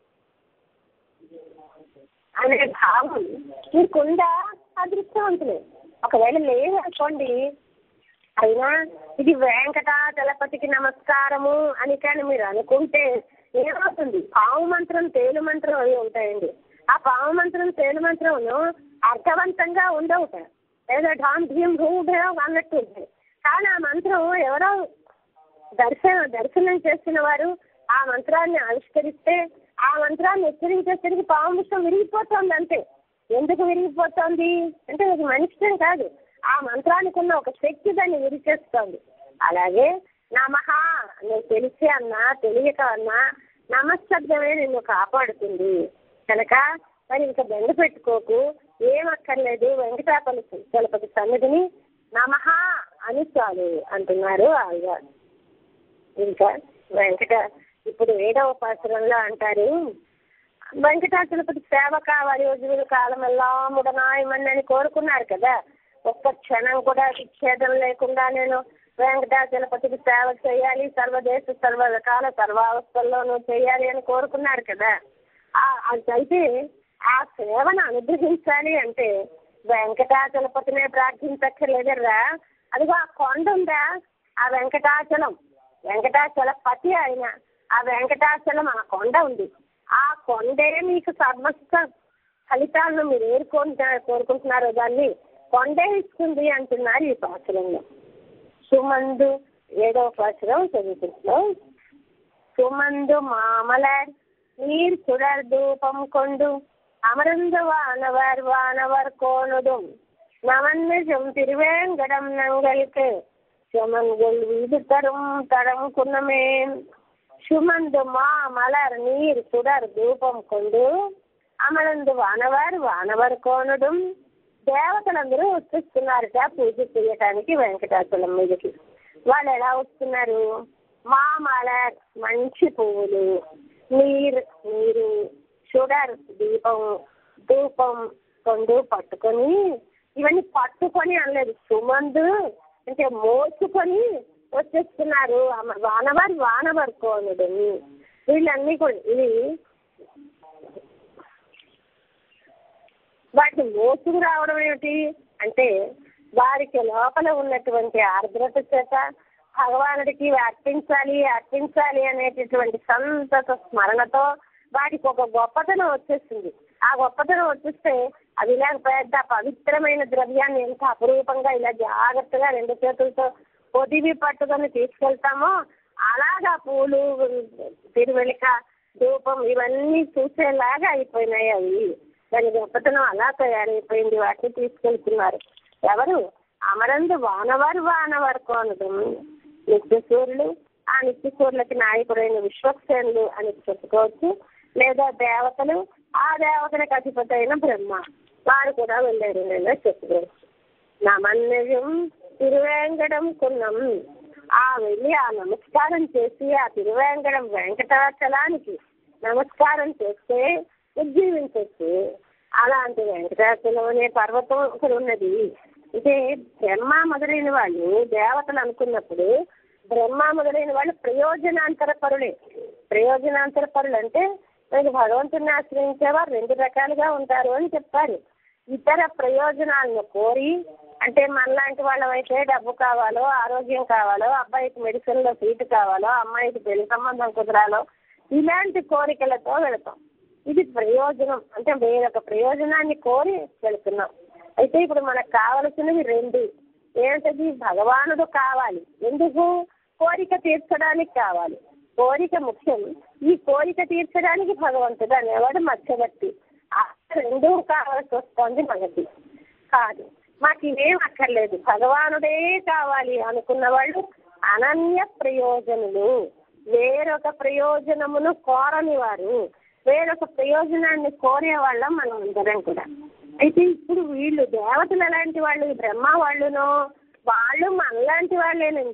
అనే భావం మీకుందా అదృష్టవంతులే ఒకవేళ లేదనుకోండి అయినా ఇది వెంకటాచలపతికి నమస్కారము అని కానీ మీరు అనుకుంటే ఏమవుతుంది పావు మంత్రం తేలు మంత్రం అవి ఉంటాయండి ఆ పావు మంత్రం తేలు మంత్రంను అర్థవంతంగా ఉండవుట ఏదో ఢామ్ భీం భూభేం అన్నట్టు ఉంటుంది కానీ ఆ మంత్రం ఎవరో దర్శన దర్శనం చేసిన వారు ఆ మంత్రాన్ని ఆవిష్కరిస్తే ఆ మంత్రాన్ని ఉచ్చరించేసరికి పాము విషయం విరిగిపోతుంది అంతే ఎందుకు విరిగిపోతుంది అంటే అది మనిషితం కాదు ఆ మంత్రానికి ఉన్న ఒక శక్తి దాన్ని విరిచేస్తోంది అలాగే నమః నువ్వు తెలిసి అన్నా తెలియక అన్నా నమశబ్దమే నిన్ను కాపాడుతుంది కనుక మరి ఇంకా బెంగ పెట్టుకోకు ఏమక్కర్లేదు వెంకటాపల్లి చలపతి సన్నిధిని నమః అని చాలు అంటున్నారు ఆళ్వారు ఇంకా వెంకట ఇప్పుడు ఏడవ పాసురంలో అంటారు వెంకటాచలపతి సేవ కావాలి రోజుల కాలం ఎలా ముడనాయమని అని కోరుకున్నారు కదా ఒక్క క్షణం కూడా విచ్ఛేదం లేకుండా నేను వెంకటాచలపతికి సేవ చేయాలి సర్వదేశ సర్వకాల సర్వావస్థల్లోనూ చేయాలి అని కోరుకున్నారు కదా అయితే ఆ సేవను అనుగ్రహించాలి అంటే వెంకటాచలపతినే ప్రార్థించక్కర్లేదర్రా అదిగో ఆ కొండ ఉందా ఆ వెంకటాచలం వెంకటాచలపతి ఆయన ఆ వెంకటాచలం ఆ కొండ ఉంది ఆ కొండే మీకు సమస్త ఫలితాలను మీరు ఏరుకుంటా కోరుకుంటున్నారో దాన్ని కొండే ఇస్తుంది అంటున్నారు ఈ పాత్రలో సుమందు ఏడవ పాత్రం చదువుకుంటున్నాం సుమందు మామలర్ நீர் சுடர் தூபம் கொண்டு அமர்ந்து வானவர் வானவர் கோணுதும் நவன்மிகும் திருவேங்கடம் நங்களுக்கு சுமன்கள் வீடு தரும் தடம் குன்னமே சுமந்து மா மலர் நீர் சுடர் தూపం கொண்டு అమలందు వానవారు వానవారు కోనడం దేవతలందరూ వచ్చేస్తున్నారట పూజ చేయటానికి వెంకటాచలం మీదకి వాళ్ళు ఎలా వస్తున్నారు మా మలర్ మంచి పువ్వులు నీరు నీరు షుగర్ దీపం ధూపం కొండు పట్టుకొని ఇవన్నీ పట్టుకొని అనలేదు సుమందు అంటే మోసుకొని వచ్చేస్తున్నారు వానవారి వానవారి కోనుడు వీళ్ళన్నీ కూడా ఇవి వాటిని మోసుకు రావడం ఏమిటి అంటే వారికి లోపల ఉన్నటువంటి ఆర్ద్రత చేత భగవానుడికి అర్పించాలి అర్పించాలి అనేటటువంటి సంతత స్మరణతో వాటికి ఒక గొప్పతనం వచ్చేస్తుంది ఆ గొప్పతనం వచ్చేస్తే అది ఇలా పెద్ద పవిత్రమైన ద్రవ్యాన్ని ఎంత అపురూపంగా ఇలా జాగ్రత్తగా రెండు చేతులతో పొదివి పట్టుకొని తీసుకెళ్తామో అలాగా పూలు తిరువెలిక ధూపం ఇవన్నీ చూసేలాగా అయిపోయినాయి అవి దాని గొప్పతనం అలా తయారైపోయింది వాటిని తీసుకెళ్తున్నారు ఎవరు అమరందు వానవారు వానవారు కోనడం నిత్యసూరులు ఆ నిత్యసూరులకి నాయకుడైన విశ్వక్సేనులు అని చెప్పుకోవచ్చు లేదా దేవతలు ఆ దేవతలకు అధిపతి అయిన బ్రహ్మ వారు కూడా వెళ్ళారు నేను చెప్పుకోవచ్చు నమన్నయం తిరువేంకటం కున్నం ఆ వెళ్ళి ఆ నమస్కారం చేసి ఆ తిరువేంకటం వెంకటాచలానికి నమస్కారం చేస్తే ఉజ్జీవించవచ్చు అలాంటి వెంకటాచలం అనే పర్వతం ఒకటి ఉన్నది అంటే బ్రహ్మ మొదలైన వాళ్ళు దేవతలు అనుకున్నప్పుడు బ్రహ్మ మొదలైన వాళ్ళు ప్రయోజనాంతర పరులే ప్రయోజనాంతర పరులు అంటే మీరు భగవంతుని ఆశ్రయించేవారు రెండు రకాలుగా ఉంటారు అని చెప్పారు ఇతర ప్రయోజనాలను కోరి అంటే మనలాంటి వాళ్ళమైతే డబ్బు కావాలో ఆరోగ్యం కావాలో అబ్బాయికి మెడిసిన్లో సీటు కావాలో అమ్మాయికి పెళ్లి సంబంధం కుదరాలో ఇలాంటి కోరికలతో వెళతాం ఇది ప్రయోజనం అంటే వేరొక ప్రయోజనాన్ని కోరి వెళుతున్నాం అయితే ఇప్పుడు మనకు కావలసినవి రెండు ఏంటది భగవానుడు కావాలి ఎందుకు కోరిక తీర్చడానికి కావాలి కోరిక ముఖ్యం ఈ కోరిక తీర్చడానికి భగవంతుడు అనేవాడు మధ్యవర్తి ఆ రెండూ కావాల్సి వస్తుంది మనకి కాదు మాకు ఇవేం అక్కర్లేదు భగవానుడే కావాలి అనుకున్న వాళ్ళు అనన్య ప్రయోజనులు వేరొక ప్రయోజనమును కోరని వారు వేరొక ప్రయోజనాన్ని కోరే వాళ్ళం మనం అందరం కూడా అయితే ఇప్పుడు వీళ్ళు దేవతలు ఎలాంటి వాళ్ళు బ్రహ్మ వాళ్ళునో వాళ్ళు మనలాంటి వాళ్ళేనండి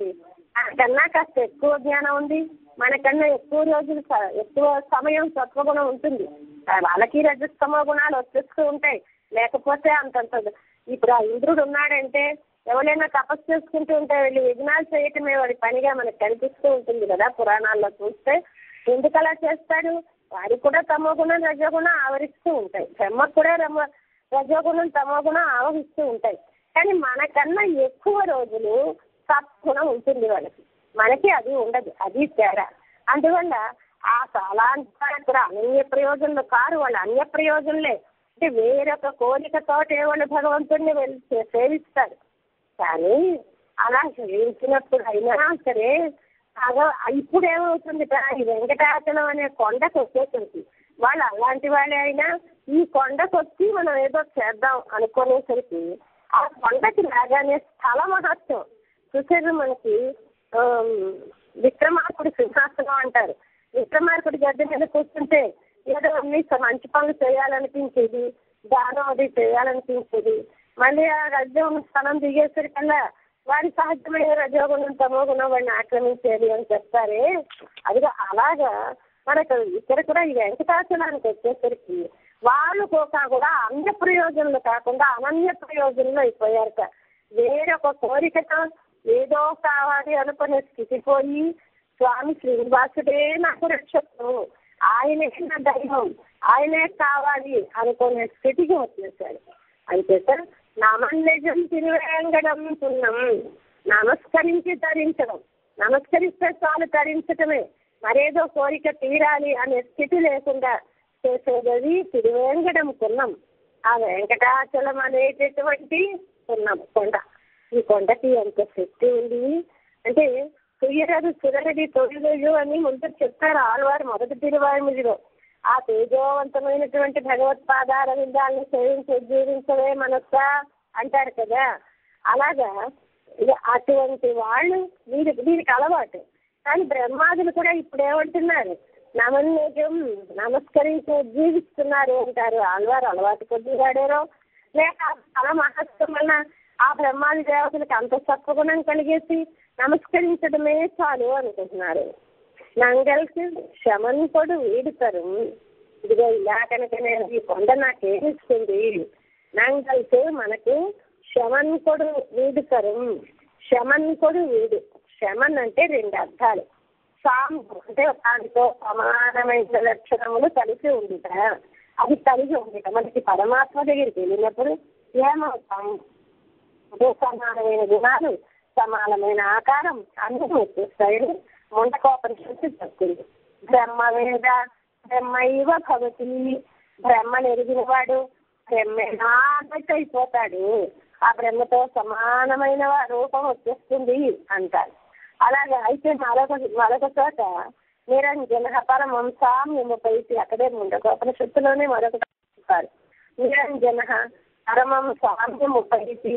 మనకన్నా కాస్త ఎక్కువ జ్ఞానం ఉంది మనకన్నా ఎక్కువ రోజులు స- ఎక్కువ సమయం సత్వగుణం ఉంటుంది ఆ వాళ్ళకి రజస్తమో గుణాలు వచ్చేస్తూ ఉంటాయి లేకపోతే అంతంత ఇప్పుడు ఆ ఇంద్రుడు ఉన్నాడంటే ఎవరైనా తపస్సు చేసుకుంటూ ఉంటే వెళ్ళి విఘ్నాలు చేయటమే వాడి పనిగా మనకు కనిపిస్తూ ఉంటుంది కదా పురాణాల్లో చూస్తే ఎందుకు అలా చేస్తాడు వారికి కూడా తమో గుణం రజోగుణం ఆవరిస్తూ ఉంటాయి బ్రహ్మకు కూడా రమ రజోగుణం తమో గుణం ఆవహిస్తూ ఉంటాయి కానీ మనకన్నా ఎక్కువ రోజులు సత్గుణం ఉంటుంది వాళ్ళకి మనకి అది ఉండదు అది తేడా అందువల్ల ఆ అలాంటి వాళ్ళకి కూడా అనన్య ప్రయోజనలు కారు వాళ్ళు అన్య ప్రయోజనలే అంటే వేరొక కోరికతోటే వాళ్ళు భగవంతుడిని వెళ్ళి సే- సేవిస్తారు కానీ అలా సేవించినప్పుడు అయినా సరే బాగా ఇప్పుడు ఏమవుతుంది ఈ వెంకటాచలం అనే కొండకు వచ్చేసరికి వాళ్ళు అలాంటి వాళ్ళే అయినా ఈ కొండకు వచ్చి మనం ఏదో చేద్దాం అనుకునేసరికి ఆ కొండకి రాగానే స్థల మహత్వం చూసారు మనకి ఆమ్, విక్రమార్కుడి సింహాసనం అంటారు విక్రమార్కుడి గద్దె మీద కూర్చుంటే ఏదో అన్ని మంచి పనులు చేయాలనిపించేది దానం అది చేయాలనిపించేది మళ్ళీ ఆ రజ్జం ఉన్న స్థలం దిగేసరికల్లా వారి సహజమైన రజోగుణం తమో గుణం వాడిని ఆక్రమించేది అని చెప్తారే అదిగో అలాగా మనకు ఇక్కడ కూడా ఈ వెంకటాచలానికి వచ్చేసరికి వాళ్ళు కూడా కూడా అన్య ప్రయోజనాలు కాకుండా అనన్య ప్రయోజనాలు అయిపోయారట వేరొక కోరికతో ఏదో కావాలి అనుకునే స్థితి పోయి స్వామి శ్రీనివాసుడే నాకు రక్షకుడు ఆయనే నా దైవం ఆయనే కావాలి అనుకునే స్థితికి వచ్చేసాడు అయితే సార్ నామన్యజం తిరువేంగడం పుణ్యం నమస్కరించి ధరించడం నమస్కరిస్తే చాలు ధరించటమే మరేదో కోరిక తీరాలి అనే స్థితి లేకుండా చేసేది తిరువేంగడం పుణ్యం ఆ వెంకటాచలం అనేటటువంటి పుణ్యం కొండ ఈ కొండకి ఎంత శక్తి ఉంది అంటే సుయ్యరాదు సురనది తొలిలు అని ముందు చెప్తారు ఆళ్వారు మొదటి తిరువాయిమిదిలో ఆ తేజోవంతమైనటువంటి భగవత్పాదాల విందాలను సేవించి జీవించవే మనస్స అంటారు కదా అలాగా ఇక అటువంటి వాళ్ళు వీరికి వీరికి అలవాటు కానీ బ్రహ్మాదులు కూడా ఇప్పుడు ఏమంటున్నారు నమన్యజం నమస్కరించి జీవిస్తున్నారు అంటారు ఆళ్వారు అలవాటు కొద్ది వాడారో లేక తల మహత్వం వల్ల ఆ బ్రహ్మాది దేవతలకు అంత సత్వగుణం కలిగేసి నమస్కరించడమే చాలు అనుకుంటున్నారు నంగల్కి శమన్ కొడు వీడుతారు ఇదిగో ఇలా కనుక నేను ఈ కొండ నాకేమిస్తుంది నంగల్కి మనకు శమన్ కొడు వీడుతారు శమన్ కొడు వీడు శమన్ అంటే రెండు అర్థాలు సాము అంటే దానితో సమానమైన లక్షణములు కలిసి ఉందిట అది కలిగి ఉందిట మనకి పరమాత్మ దగ్గరికి వెళ్ళినప్పుడు ఏమవుతాం అదే సమానమైన గుణాలు సమానమైన ఆకారం అన్ని వచ్చేస్తాయని ముండకోపనిషత్తు చెప్తుంది బ్రహ్మ వేద బ్రహ్మైవ భవతి బ్రహ్మను ఎరిగిన వాడు బ్రహ్మేనా అన్నట్టు అయిపోతాడు ఆ బ్రహ్మతో సమానమైన రూపం వచ్చేస్తుంది అంటారు అలాగే అయితే మరొక మరొక చోట నిరంజన పరమం సామ్యము పైకి అక్కడే ముండకోపనిషత్తులోనే మరొక చెప్పారు నిరంజన పరమం సామ్యము పైకి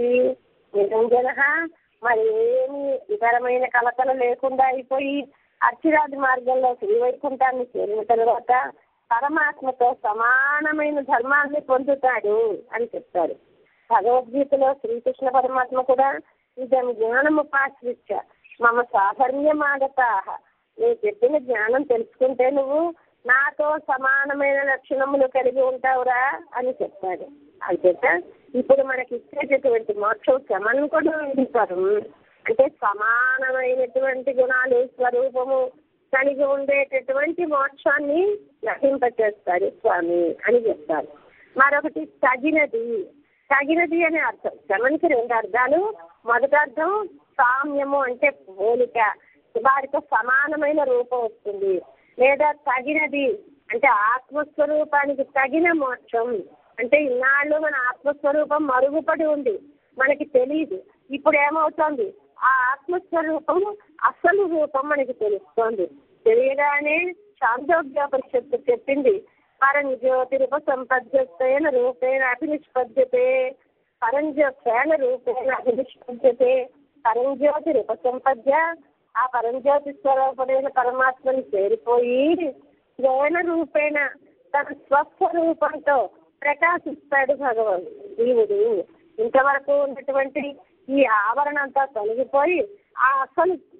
నిరంజన మరి ఏమి ఇతరమైన కలకలు లేకుండా అయిపోయి అర్చిరాది మార్గంలో శ్రీవైకుంఠాన్ని చేరిన తర్వాత పరమాత్మతో సమానమైన ధర్మాన్ని పొందుతాడు అని చెప్తారు భగవద్గీతలో శ్రీకృష్ణ పరమాత్మ కూడా ఇదం జ్ఞానముపాశ్రిత్య మమ సాధర్మ్యమాగతాహ నేను చెప్పిన జ్ఞానం తెలుసుకుంటే నువ్వు నాతో సమానమైన లక్షణములు కలిగి ఉంటావురా అని చెప్పాడు అంచేత ఇప్పుడు మనకి ఇచ్చేటటువంటి మోక్షం సమన్కుడు విధిస్తారు అంటే సమానమైనటువంటి గుణాలు స్వరూపము కలిగి ఉండేటటువంటి మోక్షాన్ని నటింపచేస్తాడు స్వామి అని చెప్తారు మరొకటి తగినది తగినది అనే అర్థం శమన్కి రెండు అర్థాలు మొదటి అర్థం సామ్యము అంటే పోలిక వారితో సమానమైన రూపం వస్తుంది లేదా తగినది అంటే ఆత్మస్వరూపానికి తగిన మోక్షం అంటే ఇన్నాళ్ళు మన ఆత్మస్వరూపం మరుగుపడి ఉంది మనకి తెలియదు ఇప్పుడు ఏమవుతోంది ఆ ఆత్మస్వరూపం అసలు రూపం మనకి తెలుస్తోంది తెలియగానే చాందోగ్యోపనిషత్తు చెప్పింది పరంజ్యోతిరుప సంపద్యతేన రూపేణ అభినిష్పద్యతే పరంజ్యోత్సేన రూపేణ అభినిష్పద్యతే పరంజ్యోతిరుప సంపద్య ఆ పరంజ్యోతి స్వరూపుడైన పరమాత్మని చేరిపోయి జ్ఞాన రూపేణ తన స్వస్వరూపంతో ప్రకాశిస్తాడు భగవాన్ జీవుడు ఇంతవరకు ఉన్నటువంటి ఈ ఆవరణ అంతా తొలగిపోయి ఆ అసలు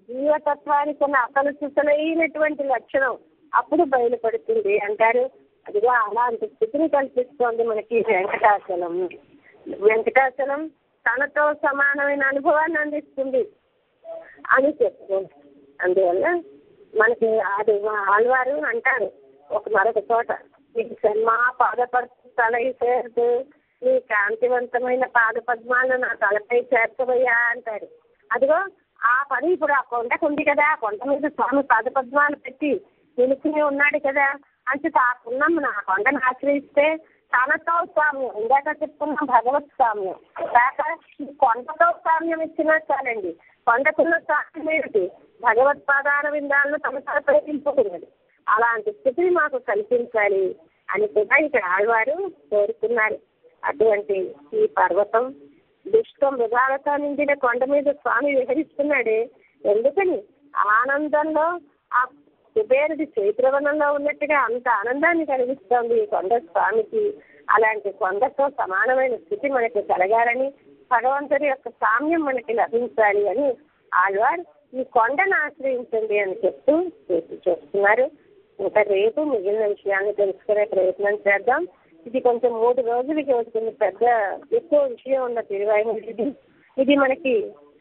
జీవతత్వానికి ఉన్న అసలు సుసలైనటువంటి లక్షణం అప్పుడు బయలుపడుతుంది అంటారు అదిగో అలాంటి స్థితిని కల్పిస్తోంది మనకి వెంకటాచలం వెంకటాచలం తనతో సమానమైన అనుభవాన్ని అందిస్తుంది అని చెప్పుకోండి అందువల్ల మనకి అది ఆళ్వారు అంటారు ఒక మరొక చోట నీకు శర్మా పాదపడుతు తల చేరుతూ నీ కాంతివంతమైన పాద పద్మాలు నా తలపై చేర్చబోయా అంటాడు అదిగో ఆ పని ఇప్పుడు ఆ కొండకు ఉంది కదా ఆ కొండ మీద స్వామి పాద పద్మాలు పెట్టి నిలుచుని ఉన్నాడు కదా అంటే ఆ పుణ్యం నా కొండను ఆశ్రయిస్తే తనతో సామ్యం ఇందాక చెప్పుకున్న భగవత్ సామ్యం లేక ఈ కొండతో సామ్యం ఇచ్చినా చాలండి కొండకున్న సామ్యం ఏమిటి భగవత్పాదాల విందాలను తమ తలపై నింపుకున్నది అలాంటి స్థితిని మాకు కల్పించాలి అని కూడా ఇక్కడ ఆళ్వారు కోరుకున్నారు అటువంటి ఈ పర్వతం దుష్ట మృగాలతో నిండిన కొండ మీద స్వామి విహరిస్తున్నాడే ఎందుకని ఆనందంలో ఆ కుబేరుడి చైత్రవనంలో ఉన్నట్టుగా అంత ఆనందాన్ని కలిగిస్తోంది ఈ కొండ స్వామికి అలాంటి కొండతో సమానమైన స్థితి మనకి కలగాలని భగవంతుడి యొక్క సామ్యం మనకి లభించాలి అని ఆళ్వార్ ఈ కొండను ఆశ్రయించండి అని చెప్తూ పూర్తి చేస్తున్నారు ఇంకా రేపు మిగిలిన విషయాన్ని తెలుసుకునే ప్రయత్నం చేద్దాం ఇది కొంచెం మూడు రోజులకి వస్తుంది పెద్ద ఎక్కువ విషయం ఉన్న తిరువాయి ఇది ఇది మనకి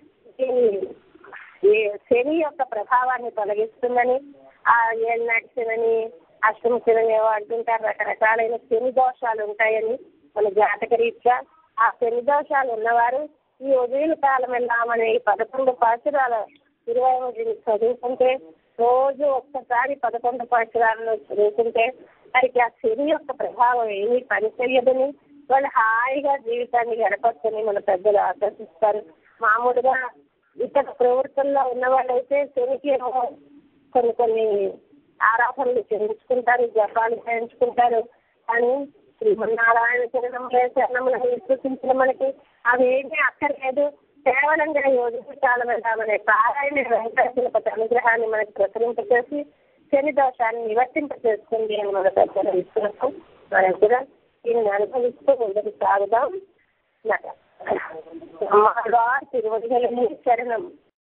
ఈ శని యొక్క ప్రభావాన్ని తొలగిస్తుందని ఆ ఏళ్ళనాటి శనని అష్టమ శనని ఏవో అంటుంటారు రకరకాలైన శని దోషాలు ఉంటాయని మన జాతక రీత్యా ఆ శని దోషాలు ఉన్నవారు ఈ ఉదయం కాలం వెళ్ళామనే ఈ పదకొండు పాసురాల ఇరవై మూడుని చదువుకుంటే రోజు ఒక్కసారి పదకొండు పాసురాలను చదువుకుంటే వారికి ఆ శని యొక్క ప్రభావం ఏమీ పనిచేయదని వాళ్ళు హాయిగా జీవితాన్ని గడపచ్చని మన పెద్దలు ఆకర్షిస్తారు మామూలుగా ఇతర ప్రవృత్తుల్లో ఉన్న వాళ్ళైతే శనికి ఏమో కొన్ని కొన్ని ఆరాధనలు చేయించుకుంటారు జపాలు చేయించుకుంటారు కానీ శ్రీమన్నారాయణ చరణంలో చరణంలో సూచించిన మనకి అవి ఏమీ అక్కర్లేదు కేవలంగా యోగి కాలం వెళ్ళామనే పారాయణ వెంకటేశ్వరపతి అనుగ్రహాన్ని మనకి ప్రసరింపచేసి శని దోషాన్ని నివర్తింపచేస్తుంది అని మన పెద్దల విశ్వాసం మనం కూడా దీన్ని అనుభవిస్తూ ముందుకు సాగుదాం అమ్మగారు తిరువడిగలని శరణం